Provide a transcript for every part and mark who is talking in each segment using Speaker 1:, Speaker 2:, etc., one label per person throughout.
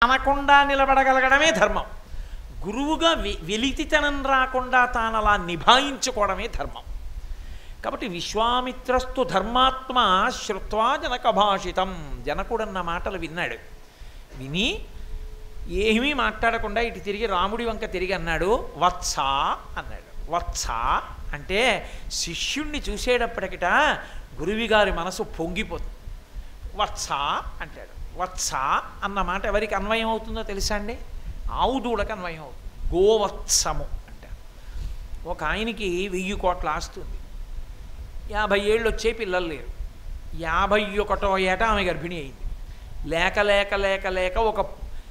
Speaker 1: అనకుండా నిలబడగలగడమే ధర్మం గురువుగా వె వెలితితనం రాకుండా తాను అలా నిభాయించుకోవడమే ధర్మం కాబట్టి విశ్వామిత్రస్తు ధర్మాత్మ శ్రుత్వా జనక భాషితం జనకుడన్న మాటలు విన్నాడు విని ఏమీ మాట్లాడకుండా ఇటు తిరిగి రాముడి వంక తిరిగి అన్నాడు వత్స అన్నాడు వత్స అంటే శిష్యుణ్ణి చూసేటప్పటికిట గురువిగారి మనసు పొంగిపోతుంది వత్స అంటాడు వత్స అన్న మాట ఎవరికి అన్వయం అవుతుందో తెలుసా అండి ఆవు దూడకు అన్వయం అవుతుంది గోవత్సము అంటారు ఒక ఆయనకి వెయ్యి కోట్ల ఆస్తుంది యాభై ఏళ్ళు వచ్చే పిల్లలు లేరు యాభై ఒకటో ఏట ఆమె గర్భిణి అయింది లేక లేక లేక లేక ఒక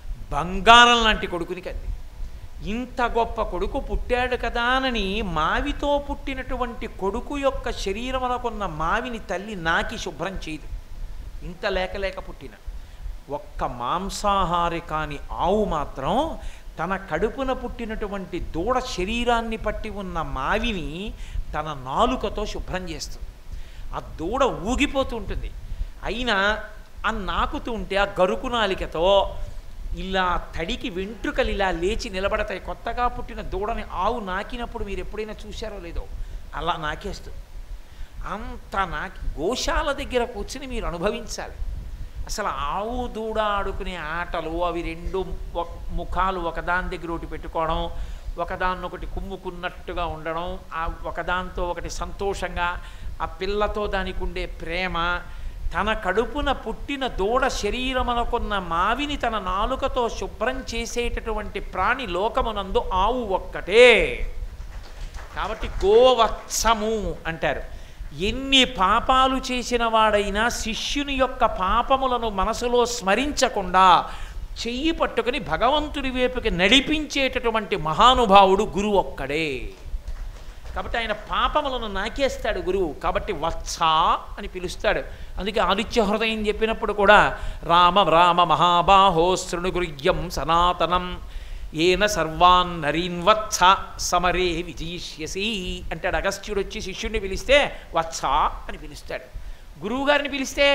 Speaker 1: బంగారం లాంటి కొడుకుని కంది ఇంత గొప్ప కొడుకు పుట్టాడు కదా అని మావితో పుట్టినటువంటి కొడుకు యొక్క శరీరమునకున్న మావిని తల్లి నాకి శుభ్రం చేయదు ఇంత లేక లేక పుట్టిన ఒక్క మాంసాహారి కాని ఆవు మాత్రం తన కడుపున పుట్టినటువంటి దూడ శరీరాన్ని పట్టి ఉన్న మావిని తన నాలుకతో శుభ్రం చేస్తుంది ఆ దూడ ఊగిపోతూ ఉంటుంది అయినా ఆ నాకుతూ ఉంటే ఆ గరుకు నాలికతో ఇలా తడికి వెంట్రుకలు ఇలా లేచి నిలబడతాయి కొత్తగా పుట్టిన దూడని ఆవు నాకినప్పుడు మీరు ఎప్పుడైనా చూశారో లేదో అలా నాకేస్తుంది అంత నాకి గోశాల దగ్గర కూర్చుని మీరు అనుభవించాలి అసలు ఆవు దూడ ఆడుకునే ఆటలు అవి రెండు ఒక ముఖాలు ఒకదాని దగ్గర ఒకటి పెట్టుకోవడం ఒకదాన్నొకటి కుమ్ముకున్నట్టుగా ఉండడం ఆ ఒకదాంతో ఒకటి సంతోషంగా ఆ పిల్లతో దానికి ఉండే ప్రేమ తన కడుపున పుట్టిన దూడ శరీరమునకున్న మావిని తన నాలుకతో శుభ్రం చేసేటటువంటి ప్రాణి లోకమునందు ఆవు ఒక్కటే కాబట్టి గోవత్సము అంటారు ఎన్ని పాపాలు చేసిన వాడైనా శిష్యుని యొక్క పాపములను మనసులో స్మరించకుండా చెయ్యి పట్టుకుని భగవంతుడి వైపుకి నడిపించేటటువంటి మహానుభావుడు గురువు ఒక్కడే కాబట్టి ఆయన పాపములను నాకేస్తాడు గురువు కాబట్టి వత్స అని పిలుస్తాడు అందుకే ఆదిత్య హృదయం చెప్పినప్పుడు కూడా రామ రామ మహాబాహో శృణుగుర్యం సనాతనం ఏన సర్వాన్ నరీన్ వత్స సమరే విజయిష్యసి అంటాడు అగస్త్యుడు వచ్చి శిష్యుడిని పిలిస్తే వత్స అని పిలుస్తాడు గురువుగారిని పిలిస్తే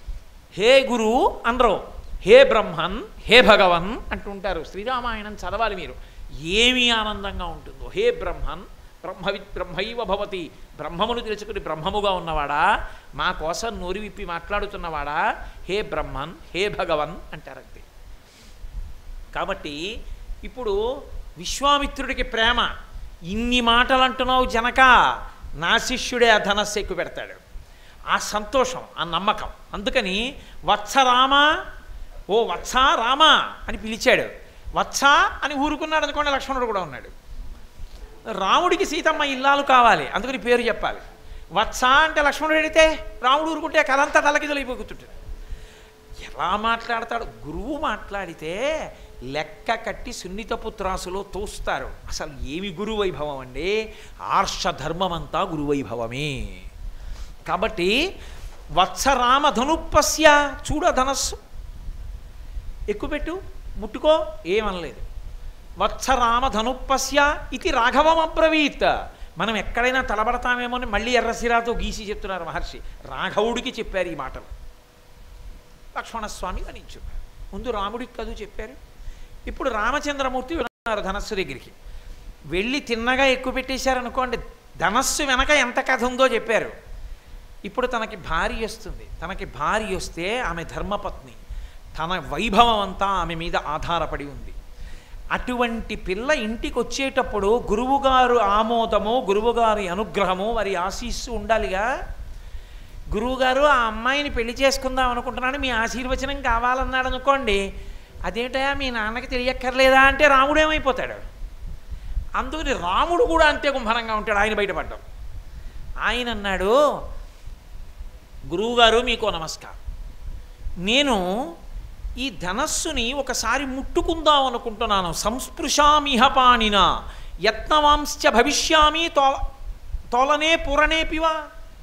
Speaker 1: హే గురు అనరు హే బ్రహ్మన్ హే భగవన్ అంటుంటారు శ్రీరామాయణం చదవాలి మీరు ఏమి ఆనందంగా ఉంటుందో హే బ్రహ్మన్ బ్రహ్మవి బ్రహ్మైవ భవతి బ్రహ్మమును తెలుసుకుని బ్రహ్మముగా ఉన్నవాడా మా కోసం నోరి విప్పి మాట్లాడుతున్నవాడా హే బ్రహ్మన్ హే భగవన్ అంటారు అంతే కాబట్టి ఇప్పుడు విశ్వామిత్రుడికి ప్రేమ ఇన్ని మాటలు అంటున్నావు జనక నా శిష్యుడే ఆ ధనస్సు ఎక్కువ పెడతాడు ఆ సంతోషం ఆ నమ్మకం అందుకని వత్స రామ ఓ వత్స రామ అని పిలిచాడు వత్స అని ఊరుకున్నాడు అనుకోండి లక్ష్మణుడు కూడా ఉన్నాడు రాముడికి సీతమ్మ ఇల్లాలు కావాలి అందుకని పేరు చెప్పాలి వత్స అంటే లక్ష్మణుడు ఎడితే రాముడు ఊరుకుంటే కథంతా తలకిదలైపోతుంటాడు ఎలా మాట్లాడతాడు గురువు మాట్లాడితే లెక్క కట్టి సున్నితపుత్రాసులో తోస్తారు అసలు ఏమి గురువైభవం అండి ఆర్షధర్మమంతా గురువైభవమే కాబట్టి వత్సరామ ధనుప్పస్య చూడ ధనస్సు ఎక్కుపెట్టు ముట్టుకో ఏమనలేదు వత్సరామ ధనుప్పస్య ఇది రాఘవం అబ్రవీత్ మనం ఎక్కడైనా తలబడతామేమో అని మళ్ళీ ఎర్రసిరాతో గీసి చెప్తున్నారు మహర్షి రాఘవుడికి చెప్పారు ఈ మాటలు లక్ష్మణస్వామి గణించున్నారు ముందు రాముడికి కదూ చెప్పారు ఇప్పుడు రామచంద్రమూర్తి విన్నారు ధనస్సు దగ్గరికి వెళ్ళి తిన్నగా ఎక్కువ పెట్టేశారనుకోండి ధనస్సు వెనక ఎంత కథ ఉందో చెప్పారు ఇప్పుడు తనకి భార్య వస్తుంది తనకి భార్య వస్తే ఆమె ధర్మపత్ని తన వైభవం అంతా ఆమె మీద ఆధారపడి ఉంది అటువంటి పిల్ల ఇంటికి వచ్చేటప్పుడు గురువుగారు ఆమోదము గురువుగారి అనుగ్రహము వారి ఆశీస్సు ఉండాలిగా గురువుగారు ఆ అమ్మాయిని పెళ్లి చేసుకుందాం అనుకుంటున్నాను మీ ఆశీర్వచనం కావాలన్నాడు అనుకోండి అదేంటయా మీ నాన్నకి తెలియక్కర్లేదా అంటే రాముడు ఏమైపోతాడు అందుకని రాముడు కూడా అంతే కుంభరంగా ఉంటాడు ఆయన బయటపడ్డాం ఆయన అన్నాడు గురువుగారు మీకు నమస్కారం నేను ఈ ధనస్సుని ఒకసారి ముట్టుకుందాం అనుకుంటున్నాను సంస్పృశామిహ పాణిన యత్నవాంశ్చ భవిష్యామి తోల తోలనే పూరణేపివా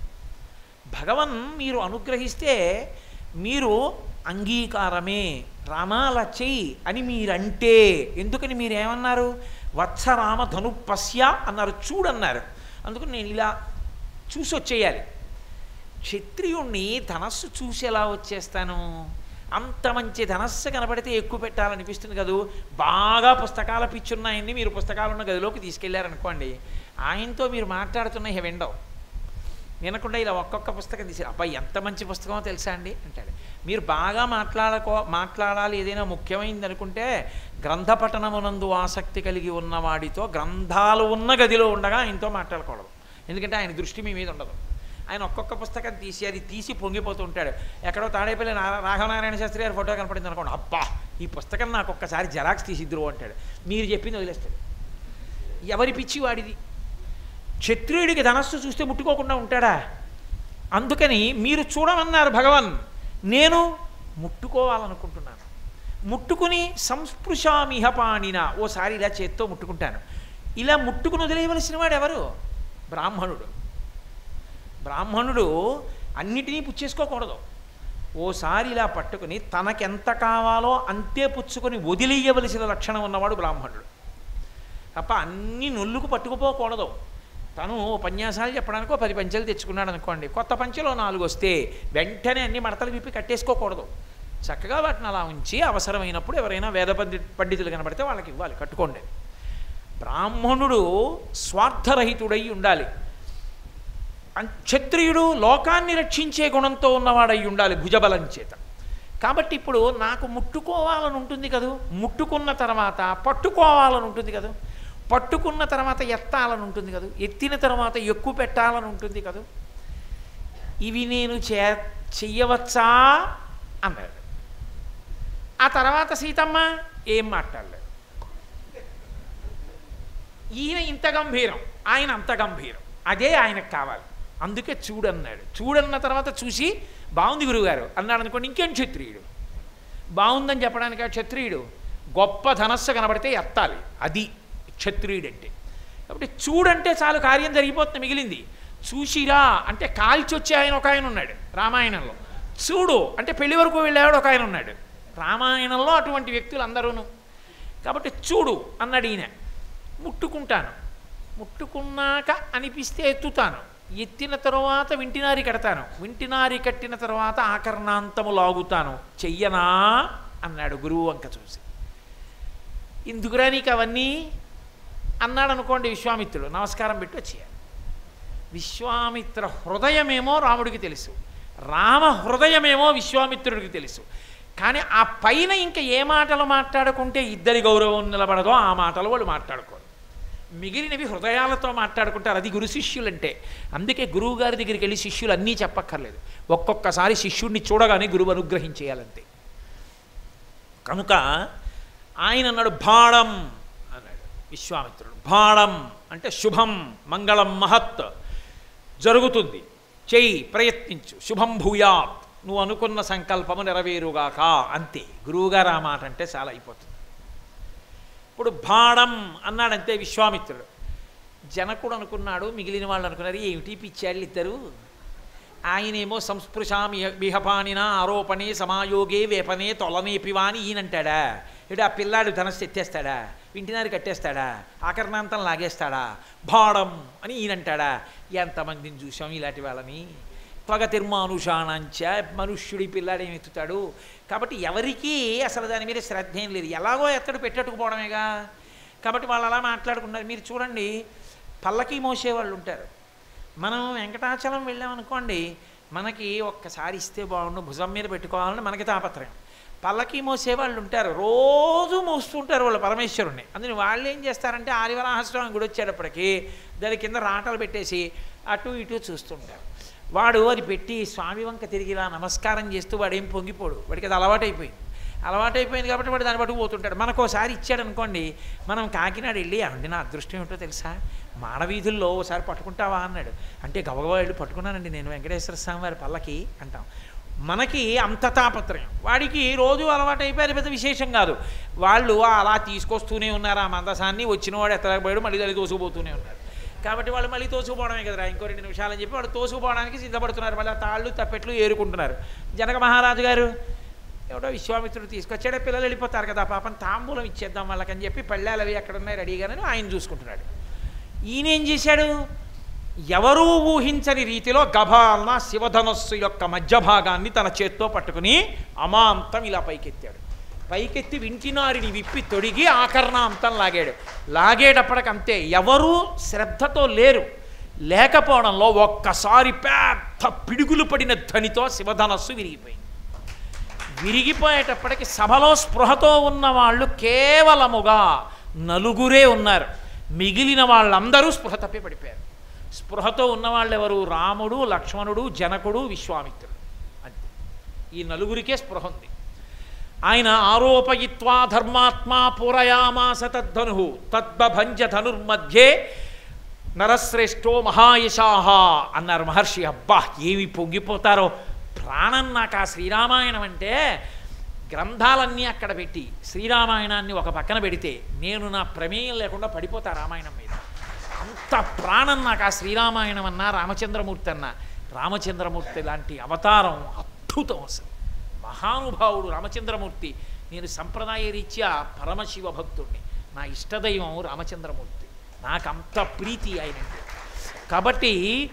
Speaker 1: భగవన్ మీరు అనుగ్రహిస్తే మీరు అంగీకారమే రామాల చెయ్యి అని మీరంటే ఎందుకని మీరేమన్నారు వత్సరామ ధనుపస్య అన్నారు చూడన్నారు అందుకని నేను ఇలా చూసి వచ్చేయాలి క్షత్రియుణ్ణి ధనస్సు చూసి ఎలా వచ్చేస్తాను అంత మంచి ధనస్సు కనబడితే ఎక్కువ పెట్టాలనిపిస్తుంది కదూ బాగా పుస్తకాల పిచ్చున్నాయన్ని మీరు పుస్తకాలు ఉన్న గదిలోకి తీసుకెళ్లారనుకోండి ఆయనతో మీరు మాట్లాడుతున్న ఇక విండవు వినకుండా ఇలా ఒక్కొక్క పుస్తకం తీసి అబ్బాయి ఎంత మంచి పుస్తకమో తెలుసా అండి అంటాడు మీరు బాగా మాట్లాడకో మాట్లాడాలి ఏదైనా ముఖ్యమైనది అనుకుంటే గ్రంథ పఠనమునందు ఆసక్తి కలిగి ఉన్నవాడితో గ్రంథాలు ఉన్న గదిలో ఉండగా ఆయనతో మాట్లాడకూడదు ఎందుకంటే ఆయన దృష్టి మీ మీద ఉండదు ఆయన ఒక్కొక్క పుస్తకం తీసి అది తీసి పొంగిపోతూ ఉంటాడు ఎక్కడో తాడేపల్లి నా- రాఘవనారాయణ శాస్త్రి గారి ఫోటో కనపడింది అనుకోండి అబ్బా ఈ పుస్తకం నాకు ఒక్కసారి జెరాక్స్ తీసిద్దురు అంటాడు మీరు చెప్పింది వదిలేస్తాడు ఎవరి పిచ్చి వాడిది క్షత్రియుడికి ధనస్సు చూస్తే ముట్టుకోకుండా ఉంటాడా అందుకని మీరు చూడమన్నారు భగవన్ నేను ముట్టుకోవాలనుకుంటున్నాను ముట్టుకుని సంస్పృశామిహ పాణిన ఓసారి ఇలా చేత్తో ముట్టుకుంటాను ఇలా ముట్టుకుని వదిలేయవలసిన వాడు ఎవరు బ్రాహ్మణుడు బ్రాహ్మణుడు అన్నిటినీ పుచ్చేసుకోకూడదు ఓసారి ఇలా పట్టుకుని తనకెంత కావాలో అంతే పుచ్చుకొని వదిలేయవలసిన లక్షణం ఉన్నవాడు బ్రాహ్మణుడు తప్ప అన్ని నొల్లుకు పట్టుకుపోకూడదు తను ఉపన్యాసాలు చెప్పడానికి ఓ పది పంచెలు తెచ్చుకున్నాడు అనుకోండి కొత్త పంచెలో నాలుగు వస్తే వెంటనే అన్ని మడతలు విప్పి కట్టేసుకోకూడదు చక్కగా వాటిని అలా ఉంచి అవసరమైనప్పుడు ఎవరైనా వేద పండి పండితులు కనబడితే వాళ్ళకి ఇవ్వాలి కట్టుకోండి బ్రాహ్మణుడు స్వార్థరహితుడై ఉండాలి అన్- క్షత్రియుడు లోకాన్ని రక్షించే గుణంతో ఉన్నవాడై ఉండాలి భుజబలం చేత కాబట్టి ఇప్పుడు నాకు ముట్టుకోవాలని ఉంటుంది కదూ ముట్టుకున్న తర్వాత పట్టుకోవాలని ఉంటుంది కదూ పట్టుకున్న తర్వాత ఎత్తాలని ఉంటుంది కదూ ఎత్తిన తర్వాత ఎక్కువ పెట్టాలని ఉంటుంది కదూ ఇవి నేను చే చెయ్యవచ్చా అన్నాడు ఆ తర్వాత సీతమ్మ ఏం మాట్లాడలేదు ఈయన ఇంత గంభీరం ఆయన అంత గంభీరం అదే ఆయనకు కావాలి అందుకే చూడన్నాడు చూడన్న తర్వాత చూసి బాగుంది గురువుగారు అన్నాడు అనుకోండి ఇంకేం క్షత్రియుడు బాగుందని చెప్పడానికి ఆ క్షత్రియుడు గొప్ప ధనస్సు కనబడితే ఎత్తాలి అది క్షత్రియుడు అంటే కాబట్టి చూడంటే చాలు కార్యం జరిగిపోతుంది మిగిలింది చూసిరా అంటే కాల్చి వచ్చే ఆయన ఒక ఆయన ఉన్నాడు రామాయణంలో చూడు అంటే పెళ్లి వరకు వెళ్ళేవాడు ఒక ఆయన ఉన్నాడు రామాయణంలో అటువంటి వ్యక్తులు అందరూను కాబట్టి చూడు అన్నాడు ఈయన ముట్టుకుంటాను ముట్టుకున్నాక అనిపిస్తే ఎత్తుతాను ఎత్తిన తరువాత వింటినారి కడతాను వింటినారి కట్టిన తర్వాత ఆకర్ణాంతము లాగుతాను చెయ్యనా అన్నాడు గురువు వంక చూసి ఎందుకురా నీకు అవన్నీ అన్నాడు అనుకోండి విశ్వామిత్రుడు నమస్కారం పెట్టి వచ్చేయాలి విశ్వామిత్ర హృదయమేమో రాముడికి తెలుసు రామ హృదయమేమో విశ్వామిత్రుడికి తెలుసు కానీ ఆ పైన ఇంకా ఏ మాటలు మాట్లాడుకుంటే ఇద్దరి గౌరవం నిలబడదో ఆ మాటలు వాళ్ళు మాట్లాడుకోరు మిగిలినవి హృదయాలతో మాట్లాడుకుంటారు అది గురు శిష్యులంటే అందుకే గురువు గారి దగ్గరికి వెళ్ళి శిష్యులు అన్నీ చెప్పక్కర్లేదు ఒక్కొక్కసారి శిష్యుడిని చూడగానే గురువు అనుగ్రహించేయాలంతే కనుక ఆయన అన్నాడు భాడం అన్నాడు విశ్వామిత్రుడు భాడం అంటే శుభం మంగళం మహత్ జరుగుతుంది చెయ్యి ప్రయత్నించు శుభం భూయాత్ నువ్వు అనుకున్న సంకల్పము నెరవేరుగాక అంతే గురువుగారు ఆ మాట అంటే చాలా అయిపోతుంది ఇప్పుడు భాడం అన్నాడంతే విశ్వామిత్రుడు జనకుడు అనుకున్నాడు మిగిలిన వాళ్ళు అనుకున్నారు ఏమిటి పిచ్చాళ్ళు ఇద్దరు ఆయనేమో సంస్పృశామి విహపానిన ఆరోపణే సమాయోగే వేపనే తొలనేపివా అని ఈయనంటాడా ఇటు ఆ పిల్లాడు ధనస్సు ఎత్తేస్తాడా వింటినారి కట్టేస్తాడా ఆకర్ణాంతం లాగేస్తాడా భాడం అని ఈయనంటాడా ఎంతమందిని చూసాం ఇలాంటి వాళ్ళని త్వగ తిర్మానుషాణంచ మనుష్యుడి పిల్లాడేం ఎత్తుతాడు కాబట్టి ఎవరికీ అసలు దాని మీద శ్రద్ధ ఏం లేదు ఎలాగో ఎత్తడు పెట్టట్టుకుపోవడమేగా కాబట్టి వాళ్ళు అలా మాట్లాడుకున్నారు మీరు చూడండి పల్లకి మోసేవాళ్ళు ఉంటారు మనం వెంకటాచలం వెళ్ళామనుకోండి మనకి ఒక్కసారి ఇస్తే బాగుండు భుజం మీద పెట్టుకోవాలని మనకి తాపత్రయం పల్లకి మోసేవాళ్ళు ఉంటారు రోజు మోస్తుంటారు వాళ్ళు పరమేశ్వరుణ్ణి అందుకని వాళ్ళు ఏం చేస్తారంటే ఆదివరాహస్వామి గుడి వచ్చేటప్పటికి దాని కింద రాటలు పెట్టేసి అటు ఇటు చూస్తుంటారు వాడు అది పెట్టి స్వామి వంక తిరిగి ఇలా నమస్కారం చేస్తూ వాడు ఏం పొంగిపోడు వాడికి అది అలవాటైపోయింది అలవాటైపోయింది కాబట్టి వాడు దాన్ని పట్టుకు పోతుంటాడు మనకు ఒకసారి ఇచ్చాడు అనుకోండి మనం కాకినాడ వెళ్ళి అండి నా అదృష్టం ఏమిటో తెలుసా మాడవీధుల్లో ఓసారి పట్టుకుంటావా అన్నాడు అంటే గబగబా వెళ్ళి పట్టుకున్నానండి నేను వెంకటేశ్వర స్వామి వారి పల్లకి అంటాం మనకి అంత తాపత్రయం వాడికి రోజు అలవాటు అయిపోయారు పెద్ద విశేషం కాదు వాళ్ళు అలా తీసుకొస్తూనే ఉన్నారు ఆ మందసాన్ని వచ్చినవాడు ఎత్తలేకపోయాడు మళ్ళీ తల్లి తోసుకుపోతూనే ఉన్నారు కాబట్టి వాళ్ళు మళ్ళీ తోసుకుపోవడమే కదరా ఇంకో రెండు నిమిషాలని చెప్పి వాళ్ళు తోసుకుపోవడానికి సిద్ధపడుతున్నారు మళ్ళీ ఆ తాళ్ళు తప్పెట్లు ఏరుకుంటున్నారు జనక మహారాజు గారు ఎవడో విశ్వామిత్రుడు తీసుకొచ్చాడే పిల్లలు వెళ్ళిపోతారు కదా పాపం తాంబూలం ఇచ్చేద్దాం వాళ్ళకని చెప్పి పళ్ళాలు అవి ఎక్కడ ఉన్నాయి రెడీగానే ఆయన చూసుకుంటున్నాడు ఈయన ఏం చేశాడు ఎవరూ ఊహించని రీతిలో గభాలన శివధనస్సు యొక్క మధ్య భాగాన్ని తన చేత్తో పట్టుకుని అమాంతం ఇలా పైకెత్తాడు పైకెత్తి వింటినారిని విప్పి తొడిగి ఆకర్ణాంతం లాగాడు లాగేటప్పటికంతే ఎవరూ శ్రద్ధతో లేరు లేకపోవడంలో ఒక్కసారి పెద్ద పిడుగులు పడిన ధ్వనితో శివధనస్సు విరిగిపోయింది విరిగిపోయేటప్పటికి సభలో స్పృహతో ఉన్న వాళ్ళు కేవలముగా నలుగురే ఉన్నారు మిగిలిన వాళ్ళందరూ స్పృహ తప్పి పడిపోయారు స్పృహతో ఉన్నవాళ్ళు ఎవరు రాముడు లక్ష్మణుడు జనకుడు విశ్వామిత్రుడు అంతే ఈ నలుగురికే స్పృహ ఉంది ఆయన ఆరోపయిత్వా ధర్మాత్మా పూరయామాస తద్ధను తద్భంజ ధనుర్మధ్యే నరశ్రేష్టో మహాయశాహ అన్నారు మహర్షి అబ్బా ఏమి పొంగిపోతారో ప్రాణం నాకు ఆ శ్రీరామాయణం అంటే గ్రంథాలన్నీ అక్కడ పెట్టి శ్రీరామాయణాన్ని ఒక పక్కన పెడితే నేను నా ప్రమేయం లేకుండా పడిపోతా రామాయణం మీద అంత ప్రాణం నాకు ఆ శ్రీరామాయణం అన్నా రామచంద్రమూర్తి అన్నా రామచంద్రమూర్తి లాంటి అవతారం అద్భుతం అసలు మహానుభావుడు రామచంద్రమూర్తి నేను సంప్రదాయ రీత్యా పరమశివ భక్తుడిని నా ఇష్టదైవం రామచంద్రమూర్తి నాకు అంత ప్రీతి ఆయనంటే కాబట్టి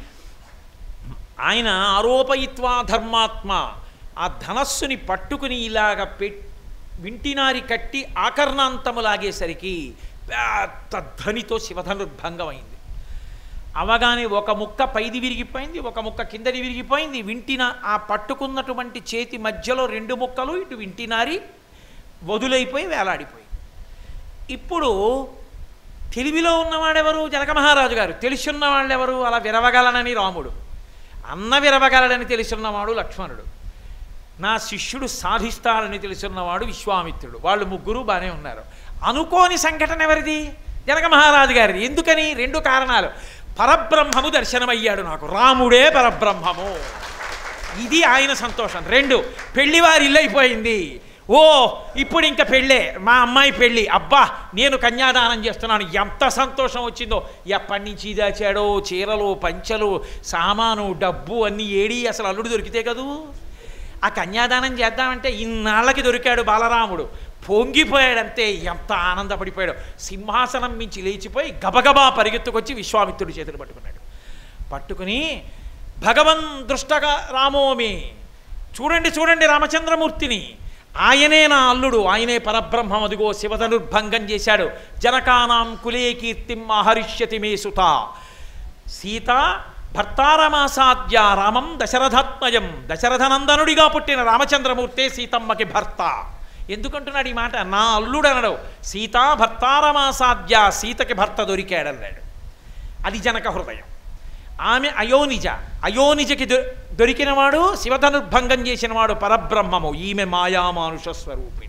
Speaker 1: ఆయన ఆరోపయిత్వా ధర్మాత్మ ఆ ధనస్సుని పట్టుకుని ఇలాగ పె వింటినారి కట్టి ఆకర్ణాంతము లాగేసరికి పెద్ద ధ్వనితో శివధనుర్భంగం అయింది అవగానే ఒక ముక్క పైది విరిగిపోయింది ఒక ముక్క కిందది విరిగిపోయింది వింటిన ఆ పట్టుకున్నటువంటి చేతి మధ్యలో రెండు ముక్కలు ఇటు వింటినారి వదులైపోయి వేలాడిపోయింది ఇప్పుడు తెలివిలో ఉన్నవాడెవరు జనక మహారాజు గారు తెలిసున్న వాళ్ళెవరు అలా విరవగలనని రాముడు అన్న విరవగలడని తెలుసున్నవాడు లక్ష్మణుడు నా శిష్యుడు సాధిస్తాడని తెలుసున్నవాడు విశ్వామిత్రుడు వాళ్ళు ముగ్గురు బాగానే ఉన్నారు అనుకోని సంఘటన ఎవరిది జనక మహారాజు గారిది ఎందుకని రెండు కారణాలు పరబ్రహ్మము దర్శనమయ్యాడు నాకు రాముడే పరబ్రహ్మము ఇది ఆయన సంతోషం రెండు పెళ్లివారి ఇల్లు అయిపోయింది ఓ ఇప్పుడు ఇంకా పెళ్ళే మా అమ్మాయి పెళ్ళి అబ్బా నేను కన్యాదానం చేస్తున్నాను ఎంత సంతోషం వచ్చిందో ఎప్పటి నుంచి దాచాడో చీరలు పంచలు సామాను డబ్బు అన్నీ ఏడి అసలు అల్లుడు దొరికితే కదూ ఆ కన్యాదానం చేద్దామంటే ఇన్నాళ్ళకి దొరికాడు బాలరాముడు పొంగిపోయాడంతే ఎంత ఆనందపడిపోయాడు సింహాసనం మించి లేచిపోయి గబగబా పరిగెత్తుకొచ్చి విశ్వామిత్రుడి చేతులు పట్టుకున్నాడు పట్టుకుని భగవన్ దృష్టగా రామోమి చూడండి చూడండి రామచంద్రమూర్తిని ఆయనే నా అల్లుడు ఆయనే పరబ్రహ్మం అదిగో శివధనుర్భంగం చేశాడు జనకానాం కులే కీర్తిం ఆహరిష్యతి మే సుత సీత భర్తారమాసాద్య రామం దశరథాత్మయం దశరథనందనుడిగా పుట్టిన రామచంద్రమూర్తే సీతమ్మకి భర్త ఎందుకంటున్నాడు ఈ మాట నా అల్లుడు అనడు సీత భర్తారమాసాద్య సీతకి భర్త దొరికాడన్నాడు అది జనక హృదయం ఆమె అయోనిజ అయోనిజకి దొ దొరికినవాడు శివధనుర్భంగం చేసినవాడు పరబ్రహ్మము ఈమె మాయామానుష స్వరూపిణి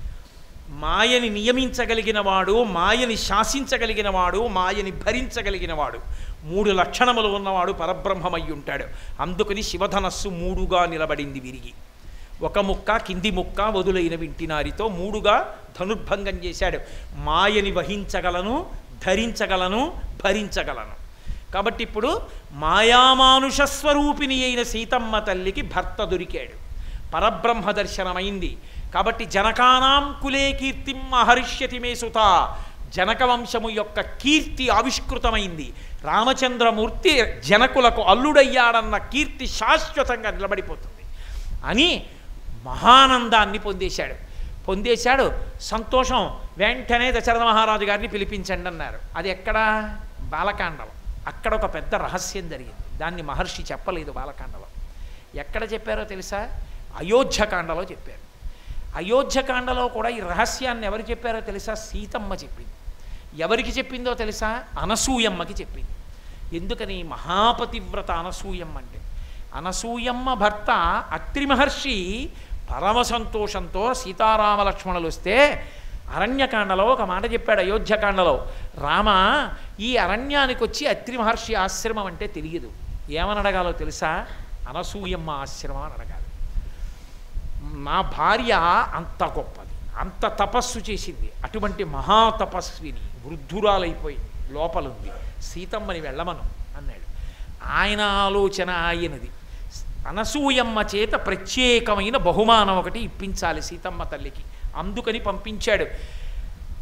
Speaker 1: మాయని నియమించగలిగినవాడు మాయని శాసించగలిగినవాడు మాయని భరించగలిగినవాడు మూడు లక్షణములు ఉన్నవాడు పరబ్రహ్మమై ఉంటాడు అందుకని శివధనస్సు మూడుగా నిలబడింది విరిగి ఒక ముక్క కింది ముక్క వదులైన వింటినారితో మూడుగా ధనుర్భంగం చేశాడు మాయని వహించగలను ధరించగలను భరించగలను కాబట్టి ఇప్పుడు మాయామానుష స్వరూపిణి అయిన సీతమ్మ తల్లికి భర్త దొరికాడు పరబ్రహ్మ దర్శనమైంది కాబట్టి జనకానాం కులే కీర్తిం అహరిష్యతి మే సుత జనక వంశము యొక్క కీర్తి ఆవిష్కృతమైంది రామచంద్రమూర్తి జనకులకు అల్లుడయ్యాడన్న కీర్తి శాశ్వతంగా నిలబడిపోతుంది అని మహానందాన్ని పొందేశాడు పొందేశాడు సంతోషం వెంటనే దశరథ మహారాజు గారిని పిలిపించండి అన్నారు అది ఎక్కడ బాలకాండలో అక్కడ ఒక పెద్ద రహస్యం జరిగింది దాన్ని మహర్షి చెప్పలేదు బాలకాండలో ఎక్కడ చెప్పారో తెలుసా అయోధ్యకాండలో చెప్పారు అయోధ్యకాండలో కూడా ఈ రహస్యాన్ని ఎవరు చెప్పారో తెలుసా సీతమ్మ చెప్పింది ఎవరికి చెప్పిందో తెలుసా అనసూయమ్మకి చెప్పింది ఎందుకని మహాపతివ్రత అనసూయమ్మ అంటే అనసూయమ్మ భర్త అత్రి మహర్షి పరమ సంతోషంతో సీతారామ లక్ష్మణులు వస్తే అరణ్యకాండలో ఒక మాట చెప్పాడు అయోధ్యకాండలో రామ ఈ అరణ్యానికి వచ్చి అత్రి మహర్షి ఆశ్రమం అంటే తెలియదు ఏమని అడగాలో తెలుసా అనసూయమ్మ ఆశ్రమం అని అడగాలి నా భార్య అంత గొప్పది అంత తపస్సు చేసింది అటువంటి మహాతపస్విని వృద్ధురాలైపోయింది లోపలుంది సీతమ్మని వెళ్ళమను అన్నాడు ఆయన ఆలోచన ఆయనది అనసూయమ్మ చేత ప్రత్యేకమైన బహుమానం ఒకటి ఇప్పించాలి సీతమ్మ తల్లికి అందుకని పంపించాడు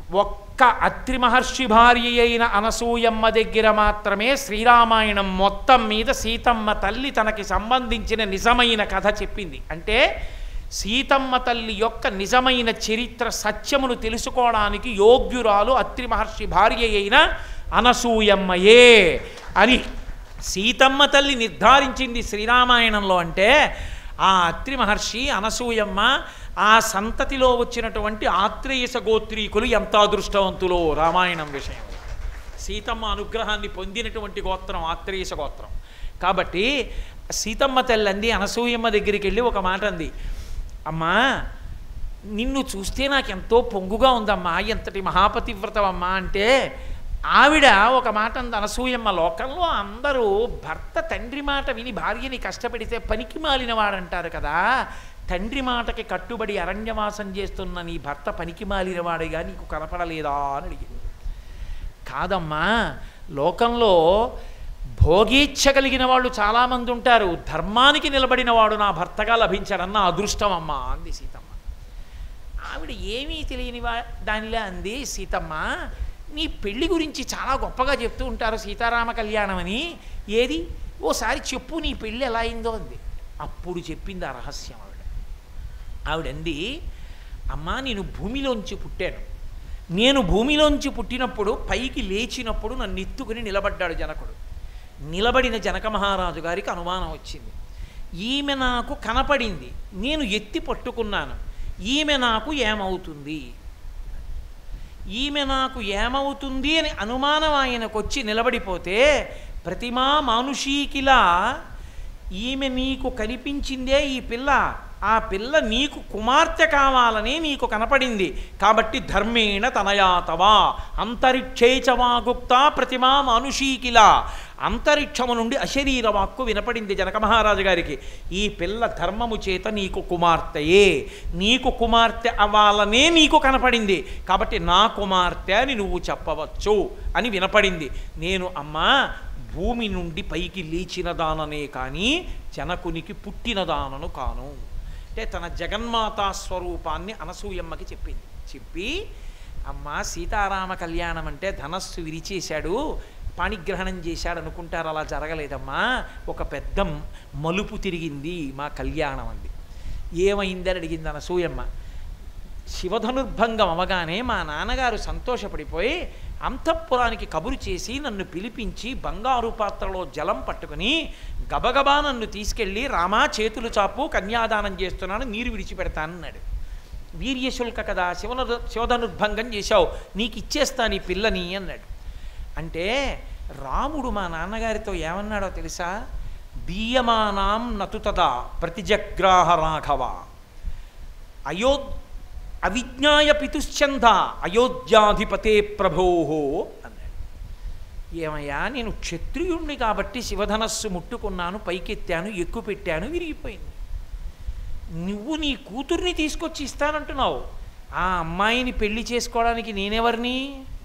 Speaker 1: ఒక్క అత్రి మహర్షి భార్య అయిన అనసూయమ్మ దగ్గర మాత్రమే శ్రీరామాయణం మొత్తం మీద సీతమ్మ తల్లి తనకి సంబంధించిన నిజమైన కథ చెప్పింది అంటే సీతమ్మ తల్లి యొక్క నిజమైన చరిత్ర సత్యమును తెలుసుకోవడానికి యోగ్యురాలు అత్రి మహర్షి భార్య అయిన అనసూయమ్మయే అని సీతమ్మ తల్లి నిర్ధారించింది శ్రీరామాయణంలో అంటే ఆ అత్రి మహర్షి అనసూయమ్మ ఆ సంతతిలో వచ్చినటువంటి ఆత్రేయస గోత్రీకులు ఎంత అదృష్టవంతులో రామాయణం విషయం సీతమ్మ అనుగ్రహాన్ని పొందినటువంటి గోత్రం ఆత్రేయస గోత్రం కాబట్టి సీతమ్మ తల్లి అంది అనసూయమ్మ దగ్గరికి వెళ్ళి ఒక మాట అంది అమ్మా నిన్ను చూస్తే నాకు ఎంతో పొంగుగా ఉందమ్మా ఎంతటి మహాపతివ్రతమమ్మా అంటే ఆవిడ ఒక మాట అంది అనసూయమ్మ లోకంలో అందరూ భర్త తండ్రి మాట విని భార్యని కష్టపెడితే పనికి మాలిన వాడంటారు కదా తండ్రి మాటకి కట్టుబడి అరణ్యవాసం చేస్తున్న నీ భర్త పనికి మాలినవాడిగా నీకు కనపడలేదా అని అడిగింది కాదమ్మా లోకంలో భోగేచ్ఛ కలిగిన వాళ్ళు చాలామంది ఉంటారు ధర్మానికి నిలబడిన వాడు నా భర్తగా లభించాడన్న అదృష్టం అమ్మా అంది సీతమ్మ ఆవిడ ఏమీ తెలియని వా దానిలా అంది సీతమ్మ నీ పెళ్లి గురించి చాలా గొప్పగా చెప్తూ ఉంటారు సీతారామ కళ్యాణం అని ఏది ఓసారి చెప్పు నీ పెళ్ళి ఎలా అయిందో అంది అప్పుడు చెప్పింది ఆ రహస్యం ఆవిడ ఆవిడంది అమ్మా నేను భూమిలోంచి పుట్టాను నేను భూమిలోంచి పుట్టినప్పుడు పైకి లేచినప్పుడు నన్ను ఎత్తుకుని నిలబడ్డాడు జనకుడు నిలబడిన జనక మహారాజు గారికి అనుమానం వచ్చింది ఈమె నాకు కనపడింది నేను ఎత్తి పట్టుకున్నాను ఈమె నాకు ఏమవుతుంది ఈమె నాకు ఏమవుతుంది అని అనుమానం ఆయనకు వచ్చి నిలబడిపోతే ప్రతిమా మానుషీకిలా ఈమె నీకు కనిపించిందే ఈ పిల్ల ఆ పిల్ల నీకు కుమార్తె కావాలని నీకు కనపడింది కాబట్టి ధర్మేణ తనయాతవా అంతరిక్షేచవా గుప్త ప్రతిమా మానుషీకిలా అంతరిక్షము నుండి అశరీర వాక్కు వినపడింది జనక మహారాజు గారికి ఈ పిల్ల ధర్మము చేత నీకు కుమార్తెయే నీకు కుమార్తె అవ్వాలనే నీకు కనపడింది కాబట్టి నా కుమార్తె అని నువ్వు చెప్పవచ్చు అని వినపడింది నేను అమ్మా భూమి నుండి పైకి లేచిన దాననే కానీ జనకునికి పుట్టిన దానను కాను అంటే తన జగన్మాతా స్వరూపాన్ని అనసూయమ్మకి చెప్పింది చెప్పి అమ్మ సీతారామ కళ్యాణం అంటే ధనస్సు విరిచేశాడు పాణిగ్రహణం చేశాడు అనుకుంటారు అలా జరగలేదమ్మా ఒక పెద్ద మలుపు తిరిగింది మా కళ్యాణం అంది ఏమైందని అడిగింది అనసూయమ్మ శివధనుర్భంగం అవగానే మా నాన్నగారు సంతోషపడిపోయి అంతఃపురానికి కబురు చేసి నన్ను పిలిపించి బంగారు పాత్రలో జలం పట్టుకుని గబగబా నన్ను తీసుకెళ్ళి రామా చేతులు చాపు కన్యాదానం చేస్తున్నాను నీరు విడిచిపెడతానన్నాడు వీర్యశుల్క కదా శివన శివధనుర్భంగం చేశావు నీకు ఇచ్చేస్తాను ఈ పిల్లని అన్నాడు అంటే రాముడు మా నాన్నగారితో ఏమన్నాడో తెలుసా దీయమానాం నతుతదా ప్రతిజగ్రాహ రాఘవ అయో అవిజ్ఞాయ పితుశ్చంద అయోధ్యాధిపతే ప్రభో అన్నాడు ఏమయ్యా నేను క్షత్రియుణ్ణి కాబట్టి శివధనస్సు ముట్టుకున్నాను పైకెత్తాను ఎక్కువ పెట్టాను విరిగిపోయింది నువ్వు నీ కూతుర్ని తీసుకొచ్చి ఇస్తానంటున్నావు ఆ అమ్మాయిని పెళ్లి చేసుకోవడానికి నేనెవరిని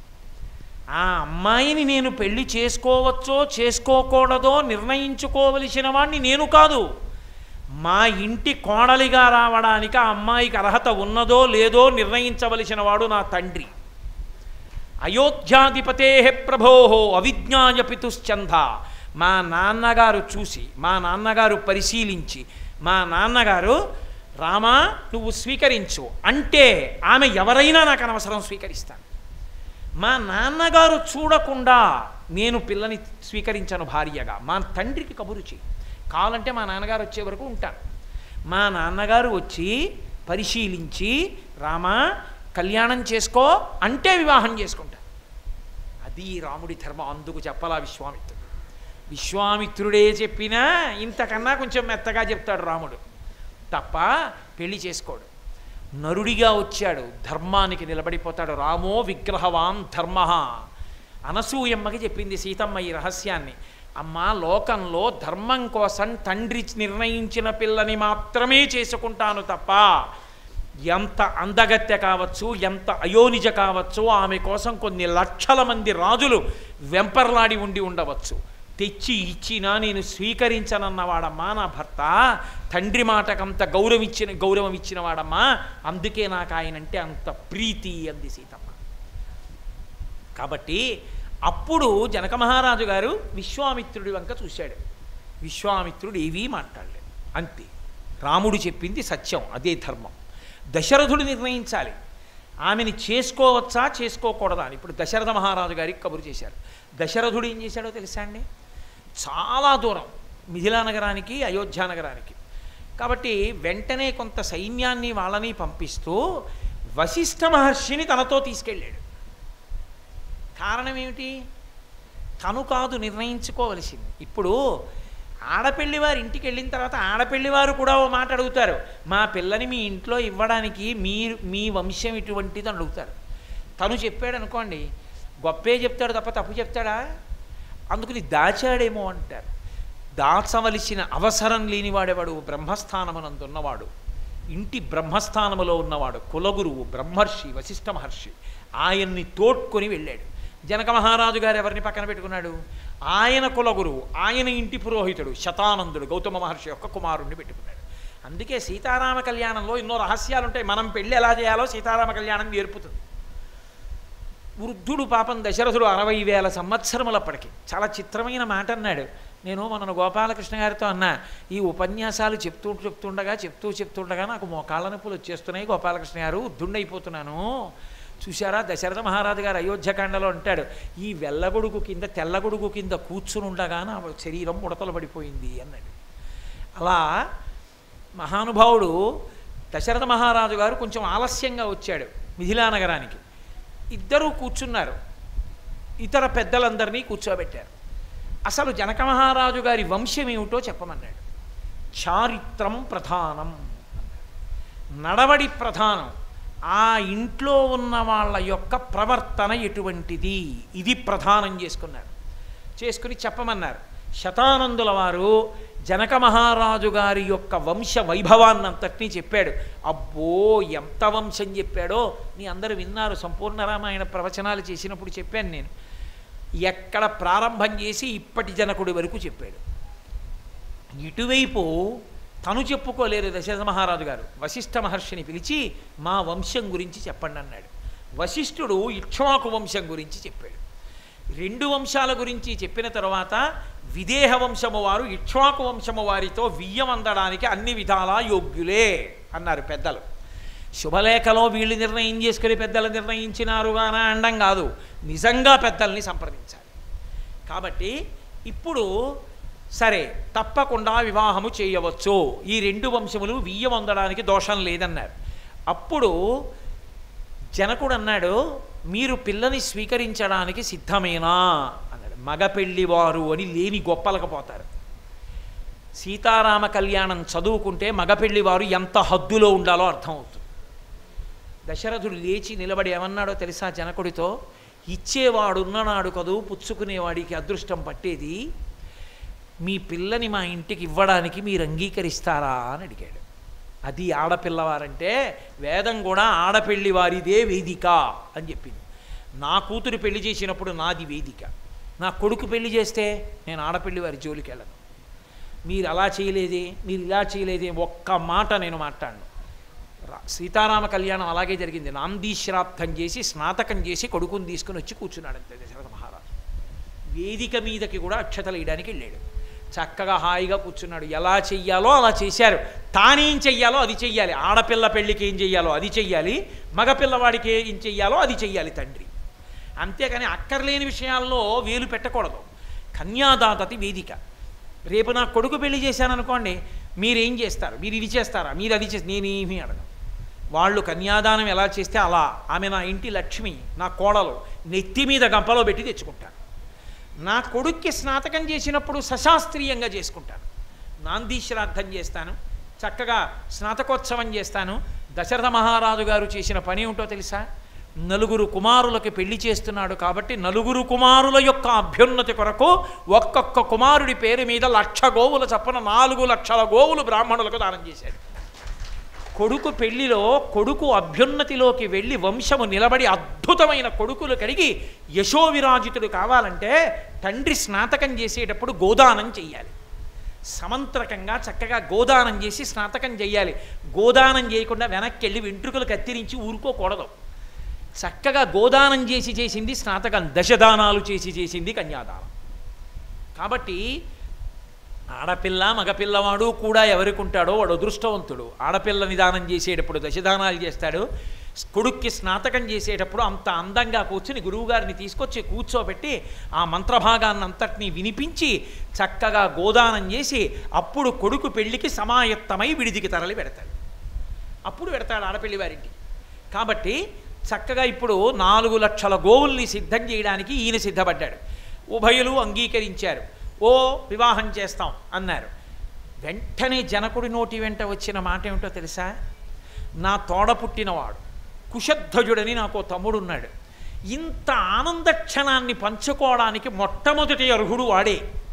Speaker 1: ఆ అమ్మాయిని నేను పెళ్లి చేసుకోవచ్చో చేసుకోకూడదో నిర్ణయించుకోవలసిన వాడిని నేను కాదు మా ఇంటి కోడలిగా రావడానికి ఆ అమ్మాయికి అర్హత ఉన్నదో లేదో నిర్ణయించవలసిన వాడు నా తండ్రి అయోధ్యాధిపతే ప్రభో అవిజ్ఞాయ పితుశ్చంద మా నాన్నగారు చూసి మా నాన్నగారు పరిశీలించి మా నాన్నగారు రామా నువ్వు స్వీకరించు అంటే ఆమె ఎవరైనా నాకు అనవసరం స్వీకరిస్తాను మా నాన్నగారు చూడకుండా నేను పిల్లని స్వీకరించాను భార్యగా మా తండ్రికి కబురు చేయి కావాలంటే మా నాన్నగారు వచ్చే వరకు ఉంటాను మా నాన్నగారు వచ్చి పరిశీలించి రామా కళ్యాణం చేసుకో అంటే వివాహం చేసుకుంటా అది రాముడి ధర్మం అందుకు చెప్పాలా విశ్వామిత్రుడు విశ్వామిత్రుడే చెప్పినా ఇంతకన్నా కొంచెం మెత్తగా చెప్తాడు రాముడు తప్ప పెళ్లి చేసుకోడు నరుడిగా వచ్చాడు ధర్మానికి నిలబడిపోతాడు రామో విగ్రహవాన్ ధర్మ అనసూయమ్మకి చెప్పింది సీతమ్మ ఈ రహస్యాన్ని అమ్మ లోకంలో ధర్మం కోసం తండ్రి నిర్ణయించిన పిల్లని మాత్రమే చేసుకుంటాను తప్ప ఎంత అందగత్య కావచ్చు ఎంత అయోనిజ కావచ్చు ఆమె కోసం కొన్ని లక్షల మంది రాజులు వెంపర్లాడి ఉండి ఉండవచ్చు తెచ్చి ఇచ్చినా నేను స్వీకరించనన్నవాడమ్మా నా భర్త తండ్రి మాటకంత గౌరవించిన గౌరవం ఇచ్చిన వాడమ్మా అందుకే నాకు ఆయన అంటే అంత ప్రీతి అంది సీతమ్మ కాబట్టి అప్పుడు జనక మహారాజు గారు విశ్వామిత్రుడి వంక చూశాడు విశ్వామిత్రుడు ఏవీ మాట్లాడలేదు అంతే రాముడు చెప్పింది సత్యం అదే ధర్మం దశరథుడు నిర్ణయించాలి ఆమెని చేసుకోవచ్చా చేసుకోకూడదా అని ఇప్పుడు దశరథ మహారాజు గారికి కబురు చేశారు దశరథుడు ఏం చేశాడో తెలుసా అండి చాలా దూరం మిథిలా నగరానికి అయోధ్య నగరానికి కాబట్టి వెంటనే కొంత సైన్యాన్ని వాళ్ళని పంపిస్తూ వశిష్ఠ మహర్షిని తనతో తీసుకెళ్ళాడు కారణం ఏమిటి తను కాదు నిర్ణయించుకోవలసింది ఇప్పుడు ఆడపెళ్లి వారి ఇంటికి వెళ్ళిన తర్వాత ఆడపెళ్లి వారు కూడా ఓ మాట అడుగుతారు మా పిల్లని మీ ఇంట్లో ఇవ్వడానికి మీ మీ వంశం ఇటువంటిది అని అడుగుతారు తను చెప్పాడు అనుకోండి గొప్పే చెప్తాడు తప్ప తప్పు చెప్తాడా అందుకని దాచాడేమో అంటారు దాచవలసిన అవసరం లేనివాడేవాడు బ్రహ్మస్థానమునందున్నవాడు ఇంటి బ్రహ్మస్థానములో ఉన్నవాడు కులగురువు బ్రహ్మర్షి వశిష్ఠ మహర్షి ఆయన్ని తోడ్కొని వెళ్ళాడు జనక మహారాజు గారు ఎవరిని పక్కన పెట్టుకున్నాడు ఆయన కులగురువు ఆయన ఇంటి పురోహితుడు శతానందుడు గౌతమ మహర్షి యొక్క కుమారుణ్ణి పెట్టుకున్నాడు అందుకే సీతారామ కళ్యాణంలో ఎన్నో రహస్యాలు ఉంటాయి మనం పెళ్ళి ఎలా చేయాలో సీతారామ కళ్యాణం నేర్పుతుంది వృద్ధుడు పాపం దశరథుడు అరవై వేల సంవత్సరములప్పటికి చాలా చిత్రమైన మాట అన్నాడు నేను మన గోపాలకృష్ణ గారితో అన్నా ఈ ఉపన్యాసాలు చెప్తూ చెప్తుండగా చెప్తూ చెప్తుండగా నాకు మోకాళ్ళ నొప్పులు వచ్చేస్తున్నాయి గోపాలకృష్ణ గారు వృద్ధుండైపోతున్నాను చూశారా దశరథ మహారాజు గారు అయోధ్యకాండలో అంటాడు ఈ వెల్లగొడుగు కింద తెల్లగొడుగు కింద కూర్చుని ఉండగా నా శరీరం ముడతలు పడిపోయింది అన్నాడు అలా మహానుభావుడు దశరథ మహారాజు గారు కొంచెం ఆలస్యంగా వచ్చాడు మిథిలా నగరానికి ఇద్దరూ కూర్చున్నారు ఇతర పెద్దలందరినీ కూర్చోబెట్టారు అసలు జనక మహారాజు గారి వంశం ఏమిటో చెప్పమన్నాడు చారిత్రం ప్రధానం నడవడి ప్రధానం ఆ ఇంట్లో ఉన్న వాళ్ళ యొక్క ప్రవర్తన ఎటువంటిది ఇది ప్రధానం చేసుకున్నారు చేసుకుని చెప్పమన్నారు శతానందుల వారు జనక మహారాజు గారి యొక్క వంశ వైభవాన్నంతటినీ చెప్పాడు అబ్బో ఎంత వంశం చెప్పాడో నీ అందరూ విన్నారు సంపూర్ణ రామాయణ ప్రవచనాలు చేసినప్పుడు చెప్పాను నేను ఎక్కడ ప్రారంభం చేసి ఇప్పటి జనకుడి వరకు చెప్పాడు ఇటువైపు తను చెప్పుకోలేరు దశరథ మహారాజు గారు వశిష్ఠ మహర్షిని పిలిచి మా వంశం గురించి చెప్పండి అన్నాడు వశిష్ఠుడు ఇక్ష్వాకు వంశం గురించి చెప్పాడు రెండు వంశాల గురించి చెప్పిన తర్వాత విదేహ వంశము వారు ఇక్ష్వాకు వంశము వారితో వియ్యం అందడానికి అన్ని విధాలా యోగ్యులే అన్నారు పెద్దలు శుభలేఖలో వీళ్ళు నిర్ణయం చేసుకుని పెద్దలు నిర్ణయించినారు గాన అండం కాదు నిజంగా పెద్దల్ని సంప్రదించాలి కాబట్టి ఇప్పుడు సరే తప్పకుండా వివాహము చేయవచ్చు ఈ రెండు వంశములు వియ్యం అందడానికి దోషం లేదన్నారు అప్పుడు జనకుడు అన్నాడు మీరు పిల్లని స్వీకరించడానికి సిద్ధమేనా అన్నాడు మగ పెళ్లివారు అని లేని గొప్పలకపోతారు సీతారామ కళ్యాణం చదువుకుంటే మగ పెళ్లివారు ఎంత హద్దులో ఉండాలో అర్థమవుతుంది దశరథుడు లేచి నిలబడి ఏమన్నాడో తెలుసా జనకుడితో ఇచ్చేవాడున్ననాడు కదూ పుచ్చుకునేవాడికి అదృష్టం పట్టేది మీ పిల్లని మా ఇంటికి ఇవ్వడానికి మీరు అంగీకరిస్తారా అని అడిగాడు అది ఆడపిల్లవారంటే వేదం కూడా ఆడపెళ్లి వారిదే వేదిక అని చెప్పింది నా కూతురు పెళ్లి చేసినప్పుడు నాది వేదిక నా కొడుకు పెళ్లి చేస్తే నేను ఆడపెళ్లి వారి జోలికి వెళ్ళను మీరు అలా చేయలేదే మీరు ఇలా చేయలేదే ఒక్క మాట నేను మాట్లాడను రా- సీతారామ కళ్యాణం అలాగే జరిగింది నాందీ శ్రాద్ధం చేసి స్నాతకం చేసి కొడుకుని తీసుకుని వచ్చి కూర్చున్నాడు అంతే దశరథ మహారాజు వేదిక మీదకి కూడా అక్షతలు వేయడానికి వెళ్ళాడు చక్కగా హాయిగా కూర్చున్నాడు ఎలా చెయ్యాలో అలా చేశారు తానేం చెయ్యాలో అది చెయ్యాలి ఆడపిల్ల పెళ్ళికి ఏం చెయ్యాలో అది చెయ్యాలి మగపిల్లవాడికి ఏం చెయ్యాలో అది చెయ్యాలి తండ్రి అంతేకాని అక్కర్లేని విషయాల్లో వేలు పెట్టకూడదు కన్యాదాతతి వేదిక రేపు నా కొడుకు పెళ్లి చేశాననుకోండి మీరేం చేస్తారు మీరు ఇది చేస్తారా మీరు అది చేస్తారు నేనేమీ అడగను వాళ్ళు కన్యాదానం ఎలా చేస్తే అలా ఆమె నా ఇంటి లక్ష్మి నా కోడలు నెత్తి మీద గంపలో పెట్టి తెచ్చుకుంటాను నా కొడుక్కి స్నాతకం చేసినప్పుడు సశాస్త్రీయంగా చేసుకుంటాను నాందీ శ్రాద్ధం చేస్తాను చక్కగా స్నాతకోత్సవం చేస్తాను దశరథ మహారాజు గారు చేసిన పని ఏమిటో తెలుసా నలుగురు కుమారులకి పెళ్లి చేస్తున్నాడు కాబట్టి నలుగురు కుమారుల యొక్క అభ్యున్నతి కొరకు ఒక్కొక్క కుమారుడి పేరు మీద లక్ష గోవుల చప్పున నాలుగు లక్షల గోవులు బ్రాహ్మణులకు దానం చేశాడు కొడుకు పెళ్లిలో కొడుకు అభ్యున్నతిలోకి వెళ్ళి వంశము నిలబడి అద్భుతమైన కొడుకులు కడిగి యశోవిరాజితుడు కావాలంటే తండ్రి స్నాతకం చేసేటప్పుడు గోదానం చెయ్యాలి సమంత్రకంగా చక్కగా గోదానం చేసి స్నాతకం చేయాలి గోదానం చేయకుండా వెనక్కి వెళ్ళి వెంట్రుకలు కత్తిరించి ఊరుకోకూడదు చక్కగా గోదానం చేసి చేసింది స్నాతకం దశదానాలు చేసి చేసింది కన్యాదానం కాబట్టి ఆడపిల్ల మగపిల్లవాడు కూడా ఎవరికి ఉంటాడో వాడు అదృష్టవంతుడు ఆడపిల్ల నిదానం చేసేటప్పుడు దశదానాలు చేస్తాడు కొడుక్కి స్నాతకం చేసేటప్పుడు అంత అందంగా కూర్చుని గురువుగారిని తీసుకొచ్చి కూర్చోబెట్టి ఆ మంత్రభాగాన్ని అంతటినీ వినిపించి చక్కగా గోదానం చేసి అప్పుడు కొడుకు పెళ్లికి సమాయత్తమై విడిదికి తరలి పెడతాడు అప్పుడు పెడతాడు ఆడపిల్లి వారింటికి కాబట్టి చక్కగా ఇప్పుడు నాలుగు లక్షల గోవుల్ని సిద్ధం చేయడానికి ఈయన సిద్ధపడ్డాడు ఉభయులు అంగీకరించారు ఓ వివాహం చేస్తాం అన్నారు వెంటనే జనకుడి నోటి వెంట వచ్చిన మాట ఏమిటో తెలుసా నా తోడ పుట్టినవాడు కుశధ్వజుడని నాకు తమ్ముడున్నాడు ఇంత ఆనంద క్షణాన్ని పంచుకోవడానికి మొట్టమొదటి అర్హుడు వాడే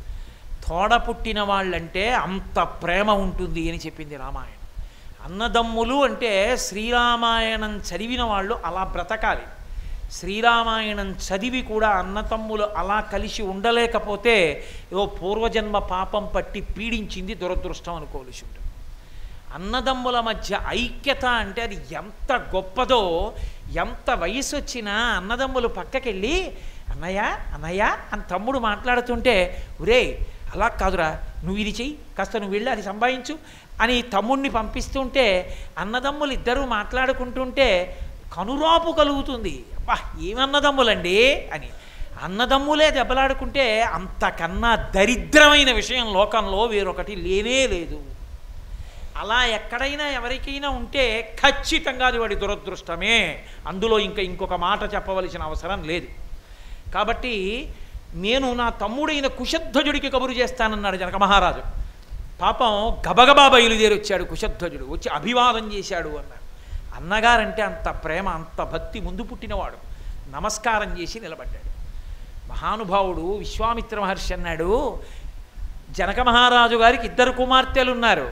Speaker 1: తోడ పుట్టిన వాళ్ళంటే అంత ప్రేమ ఉంటుంది అని చెప్పింది రామాయణం అన్నదమ్ములు అంటే శ్రీరామాయణం చదివిన వాళ్ళు అలా బ్రతకాలి శ్రీరామాయణం చదివి కూడా అన్నతమ్ములు అలా కలిసి ఉండలేకపోతే ఏదో పూర్వజన్మ పాపం పట్టి పీడించింది దురదృష్టం అనుకోవలసి ఉంటుంది అన్నదమ్ముల మధ్య ఐక్యత అంటే అది ఎంత గొప్పదో ఎంత వయసు వచ్చినా అన్నదమ్ములు పక్కకెళ్ళి అన్నయ్య అన్నయ్య అని తమ్ముడు మాట్లాడుతుంటే ఒరే అలా కాదురా నువ్వు ఇది చెయ్యి కాస్త నువ్వు వెళ్ళి అది సంపాదించు అని తమ్ముడిని పంపిస్తుంటే అన్నదమ్ములు ఇద్దరూ మాట్లాడుకుంటుంటే కనురాపు కలుగుతుంది అబ్బా ఏమన్నదమ్ములండి అని అన్నదమ్ములే దెబ్బలాడుకుంటే అంతకన్నా దరిద్రమైన విషయం లోకంలో వేరొకటి లేనే లేదు అలా ఎక్కడైనా ఎవరికైనా ఉంటే ఖచ్చితంగా అది వాడి దురదృష్టమే అందులో ఇంకా ఇంకొక మాట చెప్పవలసిన అవసరం లేదు కాబట్టి నేను నా తమ్ముడైన కుశధ్వజుడికి కబురు చేస్తానన్నాడు జనక మహారాజు పాపం గబగబా బయలుదేరి వచ్చాడు కుశధ్వజుడు వచ్చి అభివాదం చేశాడు అన్నాడు అన్నగారంటే అంత ప్రేమ అంత భక్తి ముందు పుట్టినవాడు నమస్కారం చేసి నిలబడ్డాడు మహానుభావుడు విశ్వామిత్ర మహర్షి అన్నాడు జనక మహారాజు గారికి ఇద్దరు కుమార్తెలు ఉన్నారు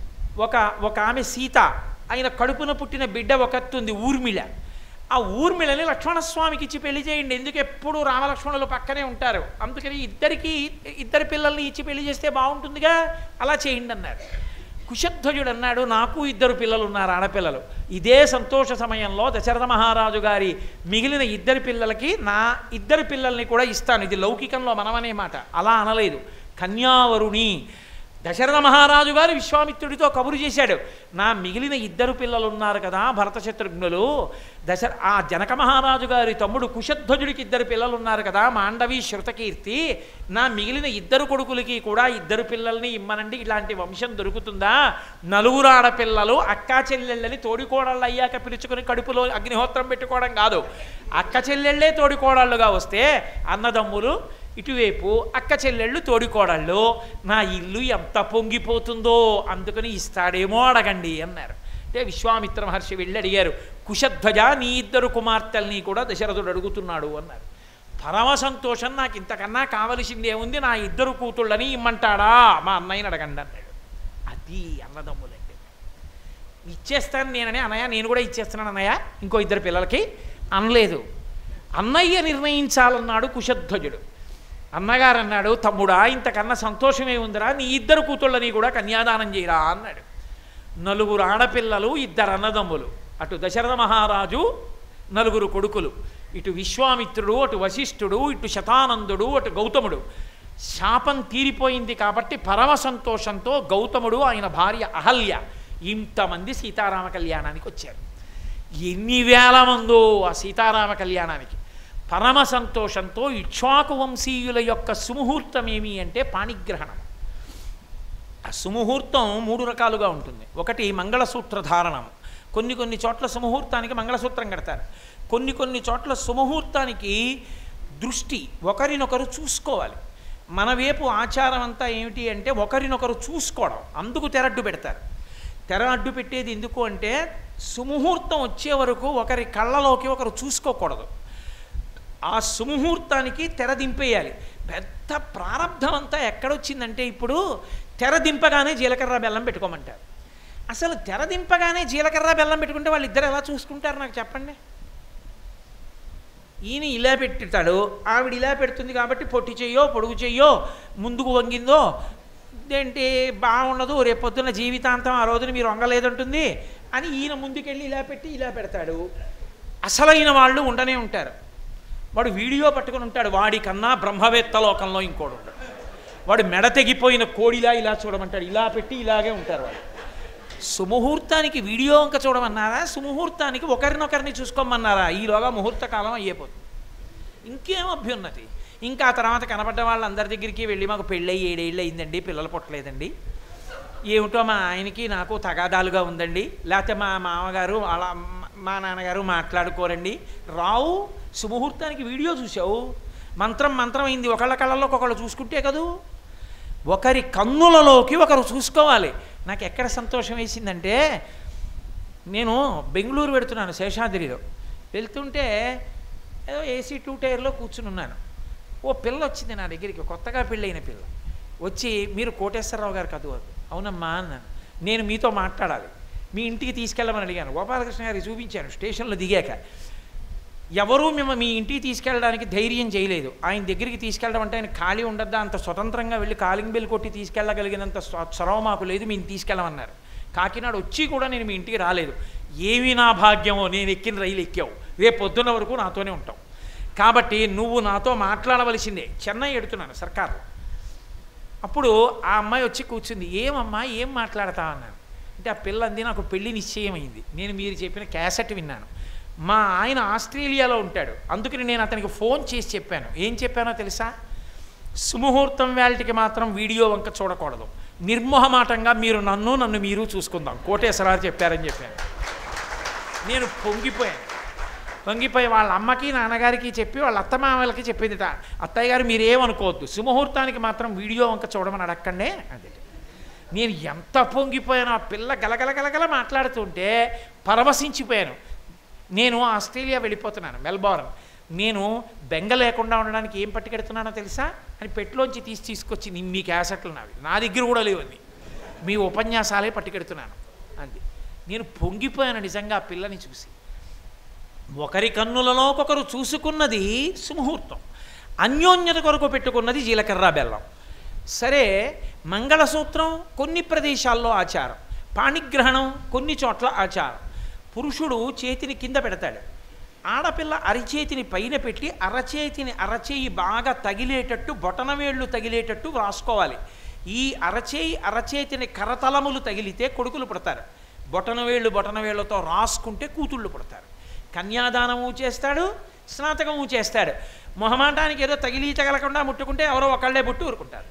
Speaker 1: ఒక ఒక ఆమె సీత ఆయన కడుపున పుట్టిన బిడ్డ ఒకతుంది ఊర్మిళ ఆ ఊర్మిళని లక్ష్మణస్వామికి ఇచ్చి పెళ్లి చేయండి ఎందుకు ఎప్పుడు రామలక్ష్మణులు పక్కనే ఉంటారు అందుకని ఇద్దరికి ఇద్దరు పిల్లల్ని ఇచ్చి పెళ్లి చేస్తే బాగుంటుందిగా అలా చేయండి అన్నారు కుశధ్వజుడు అన్నాడు నాకు ఇద్దరు పిల్లలు ఉన్నారు ఆడపిల్లలు ఇదే సంతోష సమయంలో దశరథ మహారాజు గారి మిగిలిన ఇద్దరి పిల్లలకి నా ఇద్దరు పిల్లల్ని కూడా ఇస్తాను ఇది లౌకికంలో మనమనే మాట అలా అనలేదు కన్యావరుణి దశరథ మహారాజు గారు విశ్వామిత్రుడితో కబురు చేశాడు నా మిగిలిన ఇద్దరు పిల్లలు ఉన్నారు కదా భరత శత్రుఘ్నులు దశ ఆ జనక మహారాజు గారి తమ్ముడు కుశధ్వజుడికి ఇద్దరు పిల్లలు ఉన్నారు కదా మాండవి శృతకీర్తి నా మిగిలిన ఇద్దరు కొడుకులకి కూడా ఇద్దరు పిల్లల్ని ఇమ్మనండి ఇలాంటి వంశం దొరుకుతుందా నలుగురు ఆడపిల్లలు అక్కా చెల్లెళ్ళని తోడికోడళ్ళు అయ్యాక పిలుచుకుని కడుపులో అగ్నిహోత్రం పెట్టుకోవడం కాదు అక్క చెల్లెళ్ళే తోడికోడళ్ళుగా వస్తే అన్నదమ్ములు ఇటువైపు అక్క చెల్లెళ్ళు తోడికోడళ్ళు నా ఇల్లు ఎంత పొంగిపోతుందో అందుకని ఇస్తాడేమో అడగండి అన్నారు అంటే విశ్వామిత్ర మహర్షి వెళ్ళి అడిగారు కుశధ్వజ నీ ఇద్దరు కుమార్తెల్ని కూడా దశరథుడు అడుగుతున్నాడు అన్నారు పరమ సంతోషం నాకు ఇంతకన్నా కావలసింది ఏముంది నా ఇద్దరు కూతుళ్ళని ఇమ్మంటాడా మా అన్నయ్యని అడగండి అన్నాడు అది అన్నదమ్ములంటే ఇచ్చేస్తాను నేనని అన్నయ్య నేను కూడా ఇచ్చేస్తున్నాను అన్నయ్య ఇంకో ఇద్దరు పిల్లలకి అనలేదు అన్నయ్య నిర్ణయించాలన్నాడు కుశధ్వజుడు అన్నగారు అన్నాడు తమ్ముడా ఇంతకన్నా సంతోషమే ఉందిరా నీ ఇద్దరు కూతుళ్ళని కూడా కన్యాదానం చేయరా అన్నాడు నలుగురు ఆడపిల్లలు ఇద్దరు అన్నదమ్ములు అటు దశరథ మహారాజు నలుగురు కొడుకులు ఇటు విశ్వామిత్రుడు అటు వశిష్ఠుడు ఇటు శతానందుడు అటు గౌతముడు శాపం తీరిపోయింది కాబట్టి పరమ సంతోషంతో గౌతముడు ఆయన భార్య అహల్య ఇంతమంది సీతారామ కళ్యాణానికి వచ్చారు ఎన్ని వేల మందో ఆ సీతారామ కళ్యాణానికి పరమ సంతోషంతో ఇక్ష్వాకు వంశీయుల యొక్క సుముహూర్తం ఏమి అంటే పాణిగ్రహణం ఆ సుముహూర్తం మూడు రకాలుగా ఉంటుంది ఒకటి మంగళసూత్ర ధారణం కొన్ని కొన్ని చోట్ల సుముహూర్తానికి మంగళసూత్రం కడతారు కొన్ని కొన్ని చోట్ల సుముహూర్తానికి దృష్టి ఒకరినొకరు చూసుకోవాలి మన వైపు ఆచారం అంతా ఏమిటి అంటే ఒకరినొకరు చూసుకోవడం అందుకు తెరడ్డు పెడతారు తెర అడ్డు పెట్టేది ఎందుకు అంటే సుముహూర్తం వచ్చే వరకు ఒకరి కళ్ళలోకి ఒకరు చూసుకోకూడదు ఆ సుముహూర్తానికి తెర దింపేయాలి పెద్ద ప్రారంధం అంతా ఎక్కడొచ్చిందంటే ఇప్పుడు తెర దింపగానే జీలకర్ర బెల్లం పెట్టుకోమంటారు అసలు తెర దింపగానే జీలకర్ర బెల్లం పెట్టుకుంటే వాళ్ళిద్దరు ఎలా చూసుకుంటారు నాకు చెప్పండి ఈయన ఇలా పెట్టుతాడు ఆవిడ ఇలా పెడుతుంది కాబట్టి పొట్టి చెయ్యో పొడుగు చెయ్యో ముందుకు వంగిందో ఏంటి బాగుండదు రేపొద్దున జీవితాంతం ఆ రోజున మీరు వంగలేదంటుంది అని ఈయన ముందుకెళ్ళి ఇలా పెట్టి ఇలా పెడతాడు అసలైన వాళ్ళు ఉండనే ఉంటారు వాడు వీడియో పట్టుకొని ఉంటాడు వాడికన్నా బ్రహ్మవేత్త లోకంలో ఇంకోడు ఉంటాడు వాడు మెడ తెగిపోయిన కోడిలా ఇలా చూడమంటాడు ఇలా పెట్టి ఇలాగే ఉంటారు వాడు సుముహూర్తానికి వీడియో అంక చూడమన్నారా సుముహూర్తానికి ఒకరినొకరిని చూసుకోమన్నారా ఈలోగా ముహూర్త కాలం అయిపోతుంది ఇంకేం అభ్యున్నతి ఇంకా ఆ తర్వాత కనపడ్డ వాళ్ళందరి దగ్గరికి వెళ్ళి మాకు పెళ్ళి ఏడేళ్ళు అయిందండి పిల్లలు పుట్టలేదండి ఏమిటో మా ఆయనకి నాకు తగాదాలుగా ఉందండి లేకపోతే మా మామగారు అలా మా నాన్నగారు మాట్లాడుకోరండి రావు సుముహూర్తానికి వీడియో చూసావు మంత్రం మంత్రం అయింది ఒకళ్ళ కళ్ళల్లో ఒకళ్ళు చూసుకుంటే కదూ ఒకరి కన్నులలోకి ఒకరు చూసుకోవాలి నాకు ఎక్కడ సంతోషం వేసిందంటే నేను బెంగళూరు పెడుతున్నాను శేషాద్రిలో వెళ్తుంటే ఏదో ఏసీ టూ టైర్లో కూర్చుని ఉన్నాను ఓ పిల్ల వచ్చింది నా దగ్గరికి కొత్తగా పెళ్ళైన పిల్ల వచ్చి మీరు కోటేశ్వరరావు గారు కదూ అవునమ్మా అన్నాను నేను మీతో మాట్లాడాలి మీ ఇంటికి తీసుకెళ్ళమని అడిగాను గోపాలకృష్ణ గారికి చూపించాను స్టేషన్లో దిగాక ఎవరూ మేము మీ ఇంటికి తీసుకెళ్ళడానికి ధైర్యం చేయలేదు ఆయన దగ్గరికి తీసుకెళ్ళడం అంటే ఆయన ఖాళీ ఉండద్దా అంత స్వతంత్రంగా వెళ్ళి కాలింగ్ బెల్ కొట్టి తీసుకెళ్ళగలిగినంత స్వ- చొరవ మాకు లేదు మేము తీసుకెళ్ళమన్నారు కాకినాడ వచ్చి కూడా నేను మీ ఇంటికి రాలేదు ఏమి నా భాగ్యమో నేను ఎక్కిన రైలు ఎక్కావు రేపు పొద్దున్న వరకు నాతోనే ఉంటావు కాబట్టి నువ్వు నాతో మాట్లాడవలసిందే చెన్నై ఎడుతున్నాను సర్కార్లో అప్పుడు ఆ అమ్మాయి వచ్చి కూర్చుంది ఏమమ్మా ఏం మాట్లాడతా అన్నాను అంటే ఆ పిల్ల అంది నాకు పెళ్లి నిశ్చయమైంది నేను మీరు చెప్పిన క్యాసెట్ విన్నాను మా ఆయన ఆస్ట్రేలియాలో ఉంటాడు అందుకని నేను అతనికి ఫోన్ చేసి చెప్పాను ఏం చెప్పానో తెలుసా సుముహూర్తం వేళటికి మాత్రం వీడియో వంక చూడకూడదు నిర్మోహమాటంగా మీరు నన్ను నన్ను మీరు చూసుకుందాం కోటేశ్వరారు చెప్పారని చెప్పాను నేను పొంగిపోయాను పొంగిపోయి వాళ్ళ అమ్మకి నాన్నగారికి చెప్పి వాళ్ళ అత్తమామలకి చెప్పిందిట అత్తయ్య గారు మీరేమనుకోవద్దు సుముహూర్తానికి మాత్రం వీడియో వంక చూడమని అడగండే అదే నేను ఎంత పొంగిపోయానో ఆ పిల్ల గలగల గలగల మాట్లాడుతుంటే పరవశించిపోయాను నేను ఆస్ట్రేలియా వెళ్ళిపోతున్నాను మెల్బోర్న్ నేను బెంగ లేకుండా ఉండడానికి ఏం పట్టుకెడుతున్నానో తెలుసా అని పెట్టులోంచి తీసి తీసుకొచ్చి నీ- మీ క్యాసెట్లు నావి నా దగ్గర కూడా లేవని మీ ఉపన్యాసాలే పట్టుకెడుతున్నాను అంది నేను పొంగిపోయాను నిజంగా ఆ పిల్లని చూసి ఒకరి కన్నులలోకొకరు చూసుకున్నది సుముహూర్తం అన్యోన్యత కొరకు పెట్టుకున్నది జీలకర్ర బెల్లం సరే మంగళసూత్రం కొన్ని ప్రదేశాల్లో ఆచారం పాణిగ్రహణం కొన్ని చోట్ల ఆచారం పురుషుడు చేతిని కింద పెడతాడు ఆడపిల్ల అరిచేతిని పైన పెట్టి అరచేతిని అరచేయి బాగా తగిలేటట్టు బొటనవేళ్ళు తగిలేటట్టు రాసుకోవాలి ఈ అరచేయి అరచేతిని కరతలములు తగిలితే కొడుకులు పుడతారు బొటనవేళ్ళు బొటనవేళ్లతో రాసుకుంటే కూతుళ్ళు పుడతారు కన్యాదానము చేస్తాడు స్నాతకము చేస్తాడు మొహమాటానికి ఏదో తగిలి తగలకుండా ముట్టుకుంటే ఎవరో ఒకళ్ళే పుట్టి ఊరుకుంటారు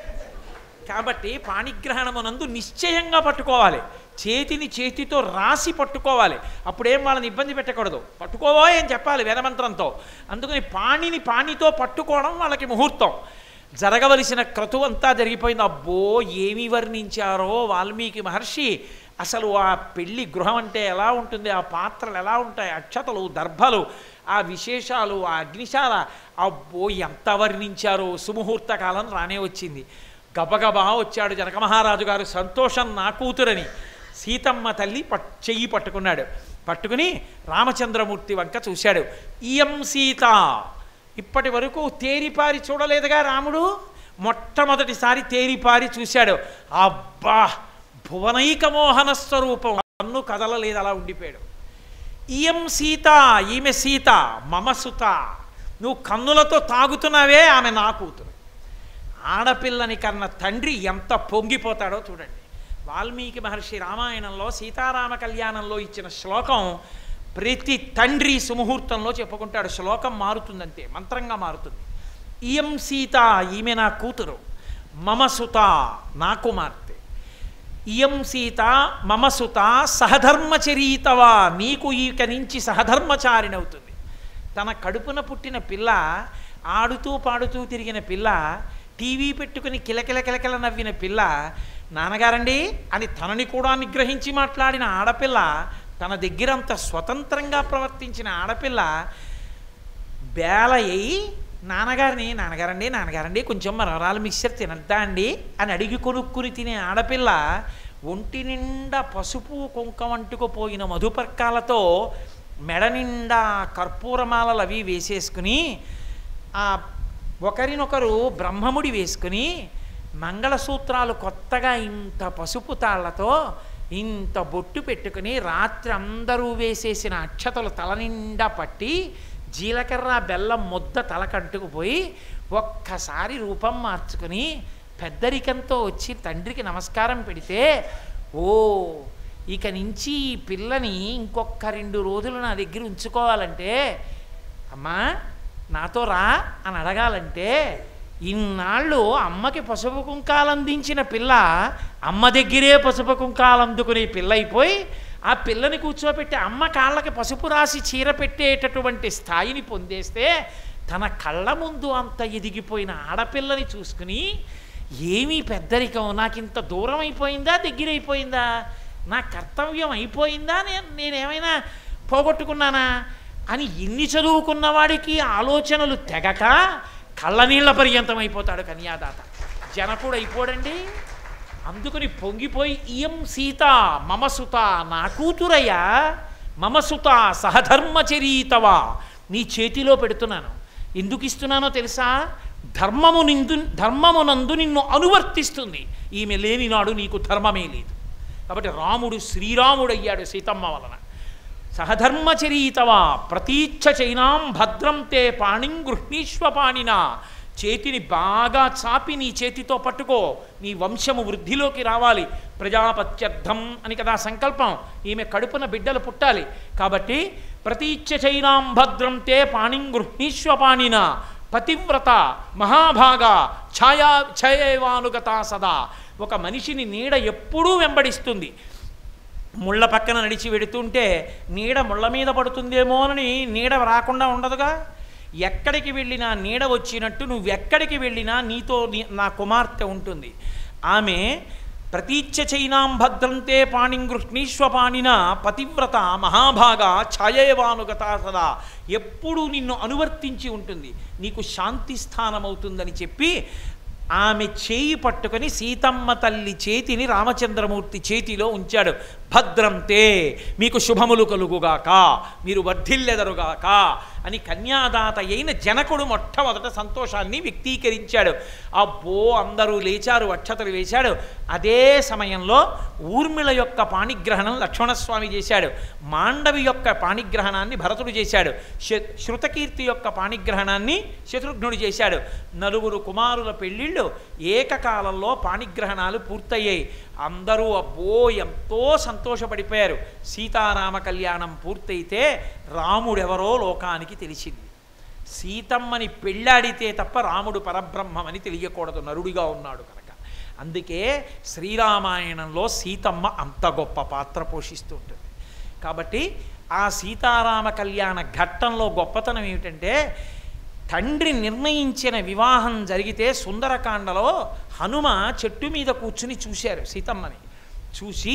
Speaker 1: కాబట్టి పాణిగ్రహణమునందు నిశ్చయంగా పట్టుకోవాలి చేతిని చేతితో రాసి పట్టుకోవాలి అప్పుడేం వాళ్ళని ఇబ్బంది పెట్టకూడదు పట్టుకోవో అని చెప్పాలి వేదమంత్రంతో అందుకని పాణిని పాణితో పట్టుకోవడం వాళ్ళకి ముహూర్తం జరగవలసిన క్రతువు అంతా జరిగిపోయింది అబ్బో ఏమి వర్ణించారో వాల్మీకి మహర్షి అసలు ఆ పెళ్లి గృహం అంటే ఎలా ఉంటుంది ఆ పాత్రలు ఎలా ఉంటాయి అక్షతలు దర్భలు ఆ విశేషాలు ఆ అగ్నిశాల అబ్బో ఎంత వర్ణించారో సుముహూర్త కాలం రానే వచ్చింది గబగబా వచ్చాడు జనక మహారాజు గారు సంతోషం నా కూతురని సీతమ్మ తల్లి పట్ చెయ్యి పట్టుకున్నాడు పట్టుకుని రామచంద్రమూర్తి వంక చూశాడు ఇయం సీత ఇప్పటి వరకు తేరిపారి చూడలేదుగా రాముడు మొట్టమొదటిసారి తేరిపారి చూశాడు అబ్బా భువనైక మోహన స్వరూపం అన్ను కదలలేదు అలా ఉండిపోయాడు ఇయం సీత ఈమె సీత మమ సుత నువ్వు కన్నులతో తాగుతున్నావే ఆమె నా కూతురు ఆడపిల్లని కన్న తండ్రి ఎంత పొంగిపోతాడో చూడండి వాల్మీకి మహర్షి రామాయణంలో సీతారామ కళ్యాణంలో ఇచ్చిన శ్లోకం ప్రతి తండ్రి సుముహూర్తంలో చెప్పుకుంటాడు శ్లోకం మారుతుందంతే మంత్రంగా మారుతుంది ఇయం సీత ఈమె నా కూతురు మమ సుత నా కుమార్తె ఇయం సీత మమ సుత సహధర్మచరీతవా నీకు ఇక నుంచి సహధర్మచారినవుతుంది తన కడుపున పుట్టిన పిల్ల ఆడుతూ పాడుతూ తిరిగిన పిల్ల టీవీ పెట్టుకుని కిలకిల కిలకిల నవ్విన పిల్ల నాన్నగారండి అని తనని కూడా నిగ్రహించి మాట్లాడిన ఆడపిల్ల తన దగ్గరంత స్వతంత్రంగా ప్రవర్తించిన ఆడపిల్ల బేల అయి నాన్నగారిని నాన్నగారండి నాన్నగారండి కొంచెం మరవరాలు మిక్సర్ తినద్దా అండి అని అడిగి కొనుక్కుని తినే ఆడపిల్ల ఒంటి నిండా పసుపు కుంకం అంటుకుపోయిన మధుపర్కాలతో మెడ నిండా కర్పూరమాలలు అవి వేసేసుకుని ఆ ఒకరినొకరు బ్రహ్మముడి వేసుకుని మంగళసూత్రాలు కొత్తగా ఇంత పసుపు తాళ్లతో ఇంత బొట్టు పెట్టుకుని రాత్రి అందరూ వేసేసిన అక్షతలు తల నిండా పట్టి జీలకర్ర బెల్లం ముద్ద తలకంటుకుపోయి ఒక్కసారి రూపం మార్చుకుని పెద్దరికంతో వచ్చి తండ్రికి నమస్కారం పెడితే ఓ ఇక నుంచి ఈ పిల్లని ఇంకొక రెండు రోజులు నా దగ్గర ఉంచుకోవాలంటే అమ్మా నాతో రా అని అడగాలంటే ఇన్నాళ్ళు అమ్మకి పసుపు కుంకాలు అందించిన పిల్ల అమ్మ దగ్గరే పసుపు కుంకాలు అందుకునే పిల్ల అయిపోయి ఆ పిల్లని కూర్చోబెట్టి అమ్మ కాళ్ళకి పసుపు రాసి చీర పెట్టేటటువంటి స్థాయిని పొందేస్తే తన కళ్ళ ముందు అంత ఎదిగిపోయిన ఆడపిల్లని చూసుకుని ఏమీ పెద్దరికం నాకు ఇంత దూరం అయిపోయిందా దగ్గర అయిపోయిందా నా కర్తవ్యం అయిపోయిందా నేను నేనేమైనా పోగొట్టుకున్నానా అని ఇన్ని చదువుకున్న వాడికి ఆలోచనలు తెగక కళ్ళనీళ్ల పర్యంతం అయిపోతాడు కన్యాదాత జనకుడు అయిపోడండి అందుకని పొంగిపోయి ఇయం సీత మమసుత నా కూతురయ్యా మమసుత సహధర్మచరీతవా నీ చేతిలో పెడుతున్నాను ఎందుకు ఇస్తున్నానో తెలుసా ధర్మము నిందు ధర్మమునందు నిన్ను అనువర్తిస్తుంది ఈమె లేని నాడు నీకు ధర్మమే లేదు కాబట్టి రాముడు శ్రీరాముడు అయ్యాడు సీతమ్మ వలన సహధర్మచరీతవా ప్రతీచ్ఛ చైనాం భద్రం తే పాణిం గృహ్ణీష్వ పాణిన చేతిని బాగా చాపి నీ చేతితో పట్టుకో నీ వంశము వృద్ధిలోకి రావాలి ప్రజాపత్యర్థం అని కదా సంకల్పం ఈమె కడుపున బిడ్డలు పుట్టాలి కాబట్టి ప్రతీచ్ఛ చైనాం భద్రం తే పాణిం గృహ్ణీష్వ పాణిన పతివ్రత మహాభాగ ఛాయా ఛయేవానుగత సదా ఒక మనిషిని నీడ ఎప్పుడూ వెంబడిస్తుంది ముళ్ళ పక్కన నడిచి వెడుతుంటే నీడ ముళ్ళ మీద పడుతుందేమోనని నీడ రాకుండా ఉండదుగా ఎక్కడికి వెళ్ళినా నీడ వచ్చినట్టు నువ్వెక్కడికి వెళ్ళినా నీతో నీ- నా కుమార్తె ఉంటుంది ఆమె ప్రతీచ్ఛ చైనాం భద్రంతే పాణిం గృహ్ణీష్వపాణిన పతివ్రత మహాభాగ ఛాయేవానుగత సదా ఎప్పుడూ నిన్ను అనువర్తించి ఉంటుంది నీకు శాంతి స్థానమవుతుందని చెప్పి ఆమె చేయి పట్టుకొని సీతమ్మ తల్లి చేతిని రామచంద్రమూర్తి చేతిలో ఉంచాడు భద్రంతే మీకు శుభములు కలుగుగాక మీరు వర్ధిల్లెదరుగాక అని కన్యాదాత అయిన జనకుడు మొట్టమొదట సంతోషాన్ని వ్యక్తీకరించాడు అబ్బో అందరూ లేచారు అక్షతలు వేశాడు అదే సమయంలో ఊర్మిళ యొక్క పాణిగ్రహణం లక్ష్మణస్వామి చేశాడు మాండవి యొక్క పాణిగ్రహణాన్ని భరతుడు చేశాడు శ- శృతకీర్తి యొక్క పాణిగ్రహణాన్ని శత్రుఘ్నుడు చేశాడు నలుగురు కుమారుల పెళ్ళిళ్ళు ఏకకాలంలో పాణిగ్రహణాలు పూర్తయ్యాయి అందరూ అబ్బో ఎంతో సంతోషపడిపోయారు సీతారామ కళ్యాణం పూర్తయితే రాముడెవరో లోకానికి తెలిసింది సీతమ్మని పెళ్ళాడితే తప్ప రాముడు పరబ్రహ్మమని తెలియకూడదు నరుడిగా ఉన్నాడు కనుక అందుకే శ్రీరామాయణంలో సీతమ్మ అంత గొప్ప పాత్ర పోషిస్తూ ఉంటుంది కాబట్టి ఆ సీతారామ కళ్యాణ ఘట్టంలో గొప్పతనం ఏమిటంటే తండ్రి నిర్ణయించిన వివాహం జరిగితే సుందరకాండలో హనుమ చెట్టు మీద కూర్చుని చూశారు సీతమ్మని చూసి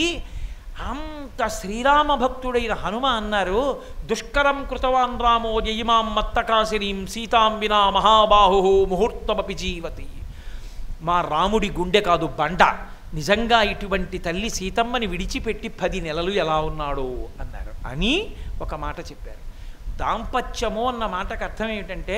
Speaker 1: అంత శ్రీరామ భక్తుడైన హనుమ అన్నారు దుష్కరం కృతవాన్ రామో జయిమాం మత్తకాశినీం సీతాం వినా మహాబాహు ముహూర్తమపి జీవతి మా రాముడి గుండె కాదు బండ నిజంగా ఇటువంటి తల్లి సీతమ్మని విడిచిపెట్టి పది నెలలు ఎలా ఉన్నాడు అన్నారు అని ఒక మాట చెప్పారు దాంపత్యము అన్న మాటకు అర్థం ఏమిటంటే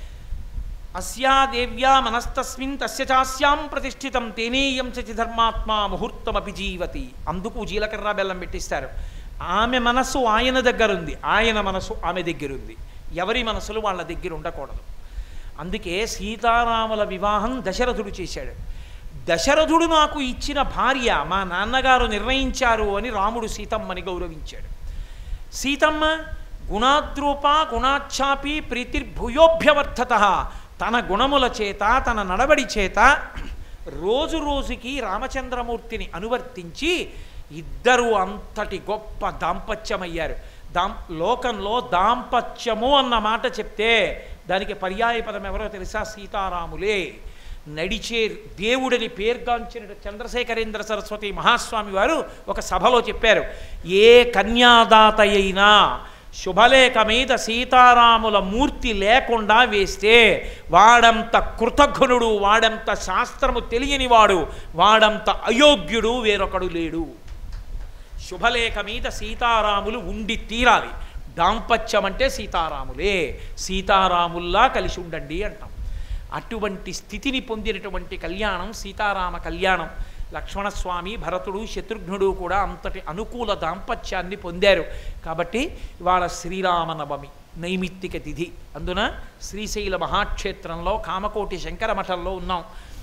Speaker 1: అస్యా దేవ్యా మనస్తస్మిన్ తస్య చాస్యాం ప్రతిష్ఠితం తేనేయం చచి ధర్మాత్మా ముహూర్తమపి జీవతి అందుకు జీలకర్ర బెల్లం పెట్టిస్తారు ఆమె మనస్సు ఆయన దగ్గర ఉంది ఆయన మనసు ఆమె దగ్గర ఉంది ఎవరి మనసులు వాళ్ళ దగ్గర ఉండకూడదు అందుకే సీతారాముల వివాహం దశరథుడు చేశాడు దశరథుడు నాకు ఇచ్చిన భార్య మా నాన్నగారు నిర్ణయించారు అని రాముడు సీతమ్మని గౌరవించాడు సీతమ్మ గుణాద్రూప గుణాఛాపి ప్రీతిర్భూయోభ్యవర్ధత తన గుణముల చేత తన నడవడి చేత రోజు రోజుకి రామచంద్రమూర్తిని అనువర్తించి ఇద్దరు అంతటి గొప్ప దాంపత్యమయ్యారు దాం లోకంలో దాంపత్యము అన్న మాట చెప్తే దానికి పర్యాయ పదం ఎవరో తెలుసా సీతారాములే నడిచే దేవుడిని పేర్గాంచిన చంద్రశేఖరేంద్ర సరస్వతి మహాస్వామి వారు ఒక సభలో చెప్పారు ఏ కన్యాదాత అయినా శుభలేఖ మీద సీతారాముల మూర్తి లేకుండా వేస్తే వాడంత కృతజ్ఞుడు వాడంత శాస్త్రము తెలియనివాడు వాడంత అయోగ్యుడు వేరొకడు లేడు శుభలేఖ మీద సీతారాములు ఉండి తీరాలి దాంపత్యం అంటే సీతారాములే సీతారాముల్లా కలిసి ఉండండి అంటాం అటువంటి స్థితిని పొందినటువంటి కళ్యాణం సీతారామ కళ్యాణం లక్ష్మణస్వామి భరతుడు శత్రుఘ్నుడు కూడా అంతటి అనుకూల దాంపత్యాన్ని పొందారు కాబట్టి ఇవాళ శ్రీరామనవమి నైమిత్తిక తిథి అందున శ్రీశైల మహాక్షేత్రంలో కామకోటి శంకర మఠంలో ఉన్నాం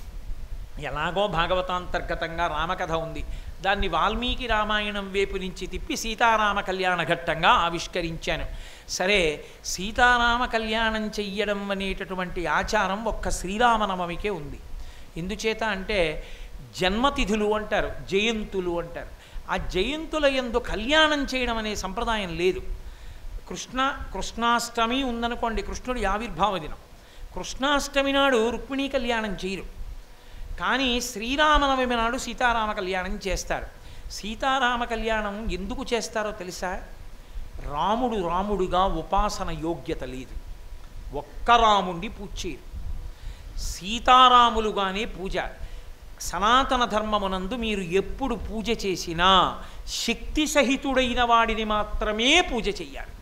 Speaker 1: ఎలాగో భాగవతాంతర్గతంగా రామకథ ఉంది దాన్ని వాల్మీకి రామాయణం వైపు నుంచి తిప్పి సీతారామ కళ్యాణ ఘట్టంగా ఆవిష్కరించాను సరే సీతారామ కళ్యాణం చెయ్యడం అనేటటువంటి ఆచారం ఒక్క శ్రీరామనవమికే ఉంది ఎందుచేత అంటే జన్మతిథులు అంటారు జయంతులు అంటారు ఆ జయంతుల ఎందు కళ్యాణం చేయడం అనే సంప్రదాయం లేదు కృష్ణ కృష్ణాష్టమి ఉందనుకోండి కృష్ణుడి ఆవిర్భావ దినం కృష్ణాష్టమి నాడు రుక్మిణీ కళ్యాణం చేయరు కానీ శ్రీరామనవమి నాడు సీతారామ కళ్యాణం చేస్తారు సీతారామ కళ్యాణం ఎందుకు చేస్తారో తెలుసా రాముడు రాముడిగా ఉపాసన యోగ్యత లేదు ఒక్క రాముణ్ణి పూజ చేయరు సీతారాములుగానే పూజ సనాతన ధర్మమునందు మీరు ఎప్పుడు పూజ చేసినా శక్తి సహితుడైన వాడిని మాత్రమే పూజ చెయ్యాలి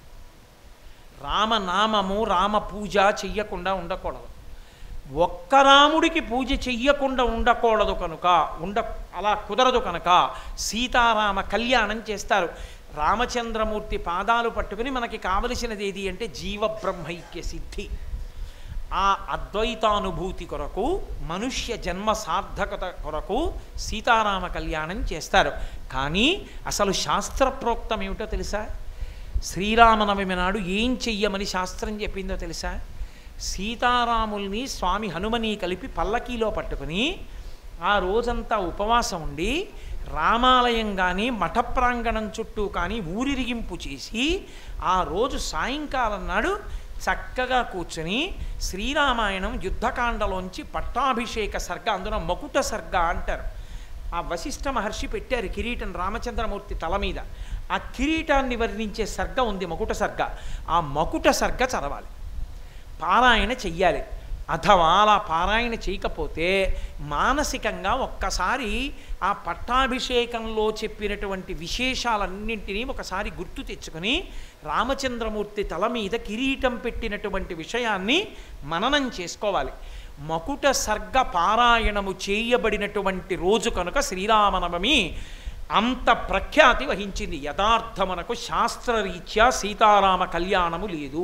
Speaker 1: రామనామము రామ పూజ చెయ్యకుండా ఉండకూడదు ఒక్క రాముడికి పూజ చెయ్యకుండా ఉండకూడదు కనుక ఉండ అలా కుదరదు కనుక సీతారామ కళ్యాణం చేస్తారు రామచంద్రమూర్తి పాదాలు పట్టుకుని మనకి కావలసినది ఏది అంటే జీవబ్రహ్మైక్య సిద్ధి ఆ అద్వైతానుభూతి కొరకు మనుష్య జన్మ సార్థకత కొరకు సీతారామ కళ్యాణం చేస్తారు కానీ అసలు శాస్త్రప్రోక్తం ఏమిటో తెలుసా శ్రీరామనవమి నాడు ఏం చెయ్యమని శాస్త్రం చెప్పిందో తెలుసా సీతారాముల్ని స్వామి హనుమని కలిపి పల్లకీలో పట్టుకుని ఆ రోజంతా ఉపవాసం ఉండి రామాలయం కానీ మఠ ప్రాంగణం చుట్టూ కానీ ఊరిరిగింపు చేసి ఆ రోజు సాయంకాలం నాడు చక్కగా కూర్చుని శ్రీరామాయణం యుద్ధకాండలోంచి పట్టాభిషేక సర్గ అందున మకుట సర్గ అంటారు ఆ వశిష్ఠ మహర్షి పెట్టారు కిరీటం రామచంద్రమూర్తి తల మీద ఆ కిరీటాన్ని వర్ణించే సర్గ ఉంది మకుట సర్గ ఆ మకుట సర్గ చదవాలి పారాయణ చెయ్యాలి అథవా అలా పారాయణ చేయకపోతే మానసికంగా ఒక్కసారి ఆ పట్టాభిషేకంలో చెప్పినటువంటి విశేషాలన్నింటినీ ఒకసారి గుర్తు తెచ్చుకొని రామచంద్రమూర్తి తల మీద కిరీటం పెట్టినటువంటి విషయాన్ని మననం చేసుకోవాలి మకుట సర్గ పారాయణము చేయబడినటువంటి రోజు కనుక శ్రీరామనవమి అంత ప్రఖ్యాతి వహించింది యథార్థమునకు శాస్త్రరీత్యా సీతారామ కళ్యాణము లేదు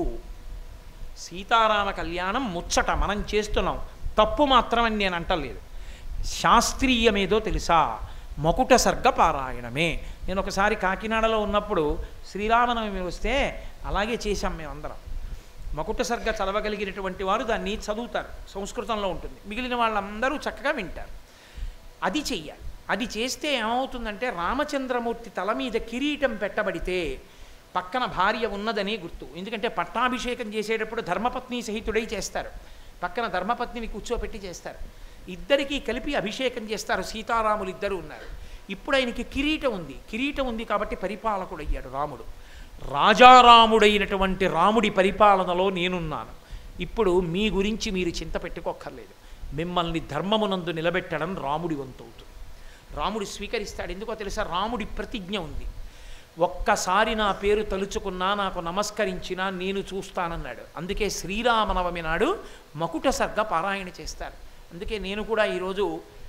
Speaker 1: సీతారామ కళ్యాణం ముచ్చట మనం చేస్తున్నాం తప్పు మాత్రమని నేను అంటలేదు శాస్త్రీయమేదో తెలుసా మకుట సర్గ పారాయణమే నేను ఒకసారి కాకినాడలో ఉన్నప్పుడు శ్రీరామనవమి వస్తే అలాగే చేశాం మేమందరం మకుట సర్గ చదవగలిగినటువంటి వారు దాన్ని చదువుతారు సంస్కృతంలో ఉంటుంది మిగిలిన వాళ్ళందరూ చక్కగా వింటారు అది చెయ్యాలి అది చేస్తే ఏమవుతుందంటే రామచంద్రమూర్తి తల మీద కిరీటం పెట్టబడితే పక్కన భార్య ఉన్నదని గుర్తు ఎందుకంటే పట్టాభిషేకం చేసేటప్పుడు ధర్మపత్ని సహితుడై చేస్తారు పక్కన ధర్మపత్నిని కూర్చోపెట్టి చేస్తారు ఇద్దరికీ కలిపి అభిషేకం చేస్తారు సీతారాములు ఇద్దరు ఉన్నారు ఇప్పుడు ఆయనకి కిరీటం ఉంది కిరీటం ఉంది కాబట్టి పరిపాలకుడయ్యాడు రాముడు రాజారాముడైనటువంటి రాముడి పరిపాలనలో నేనున్నాను ఇప్పుడు మీ గురించి మీరు చింత పెట్టుకోక్కర్లేదు మిమ్మల్ని ధర్మమునందు నిలబెట్టడం రాముడి వంతవుతుంది రాముడు స్వీకరిస్తాడు ఎందుకో తెలుసా రాముడి ప్రతిజ్ఞ ఉంది ఒక్కసారి నా పేరు తలుచుకున్నా నాకు నమస్కరించినా నేను చూస్తానన్నాడు అందుకే శ్రీరామనవమి నాడు మకుట సర్గ పారాయణ చేస్తారు అందుకే నేను కూడా ఈరోజు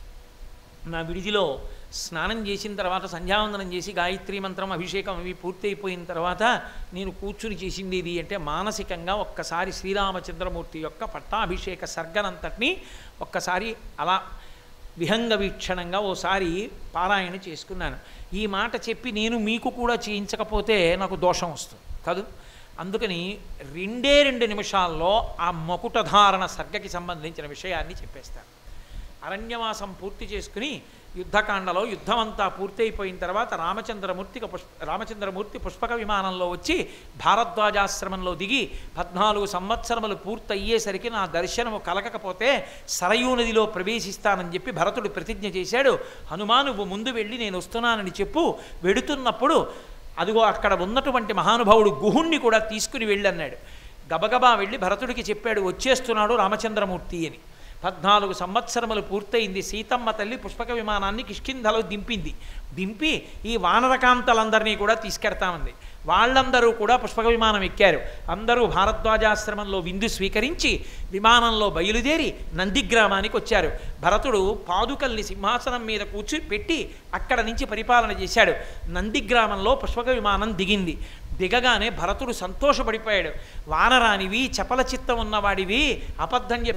Speaker 1: నా విడిదిలో స్నానం చేసిన తర్వాత సంధ్యావందనం చేసి గాయత్రి మంత్రం అభిషేకం అవి పూర్తి అయిపోయిన తర్వాత నేను కూర్చుని చేసింది ఇది అంటే మానసికంగా ఒక్కసారి శ్రీరామచంద్రమూర్తి యొక్క పట్టాభిషేక సర్గనంతటిని ఒక్కసారి అలా విహంగ వీక్షణంగా ఓసారి పారాయణ చేసుకున్నాను ఈ మాట చెప్పి నేను మీకు కూడా చేయించకపోతే నాకు దోషం వస్తుంది కాదు అందుకని రెండే రెండు నిమిషాల్లో ఆ మకుటధారణ సర్గకి సంబంధించిన విషయాన్ని చెప్పేస్తాను అరణ్యవాసం పూర్తి చేసుకుని యుద్ధకాండలో యుద్ధం అంతా పూర్తయిపోయిన తర్వాత రామచంద్రమూర్తికి పుష్ప రామచంద్రమూర్తి పుష్పక విమానంలో వచ్చి భారద్వాజాశ్రమంలో దిగి పద్నాలుగు సంవత్సరములు పూర్తయ్యేసరికి నా దర్శనము కలగకపోతే సరయూ నదిలో ప్రవేశిస్తానని చెప్పి భరతుడు ప్రతిజ్ఞ చేశాడు హనుమా నువ్వు ముందు వెళ్ళి నేను వస్తున్నానని చెప్పు వెడుతున్నప్పుడు అదిగో అక్కడ ఉన్నటువంటి మహానుభావుడు గుహుణ్ణి కూడా తీసుకుని వెళ్ళన్నాడు గబగబా వెళ్ళి భరతుడికి చెప్పాడు వచ్చేస్తున్నాడు రామచంద్రమూర్తి అని పద్నాలుగు సంవత్సరములు పూర్తయింది సీతమ్మ తల్లి పుష్పక విమానాన్ని కిష్కింధలో దింపింది దింపి ఈ వానరకాంతలందరినీ కూడా తీసుకెడతామంది వాళ్ళందరూ కూడా పుష్పక విమానం ఎక్కారు అందరూ భారద్వాజాశ్రమంలో విందు స్వీకరించి విమానంలో బయలుదేరి నందిగ్రామానికి వచ్చారు భరతుడు పాదుకల్ని సింహాసనం మీద కూర్చి పెట్టి అక్కడ నుంచి పరిపాలన చేశాడు నందిగ్రామంలో పుష్పక విమానం దిగింది దిగగానే భరతుడు సంతోషపడిపోయాడు వానరానివి చపల చిత్తం ఉన్నవాడివి అబద్ధం చెప్పి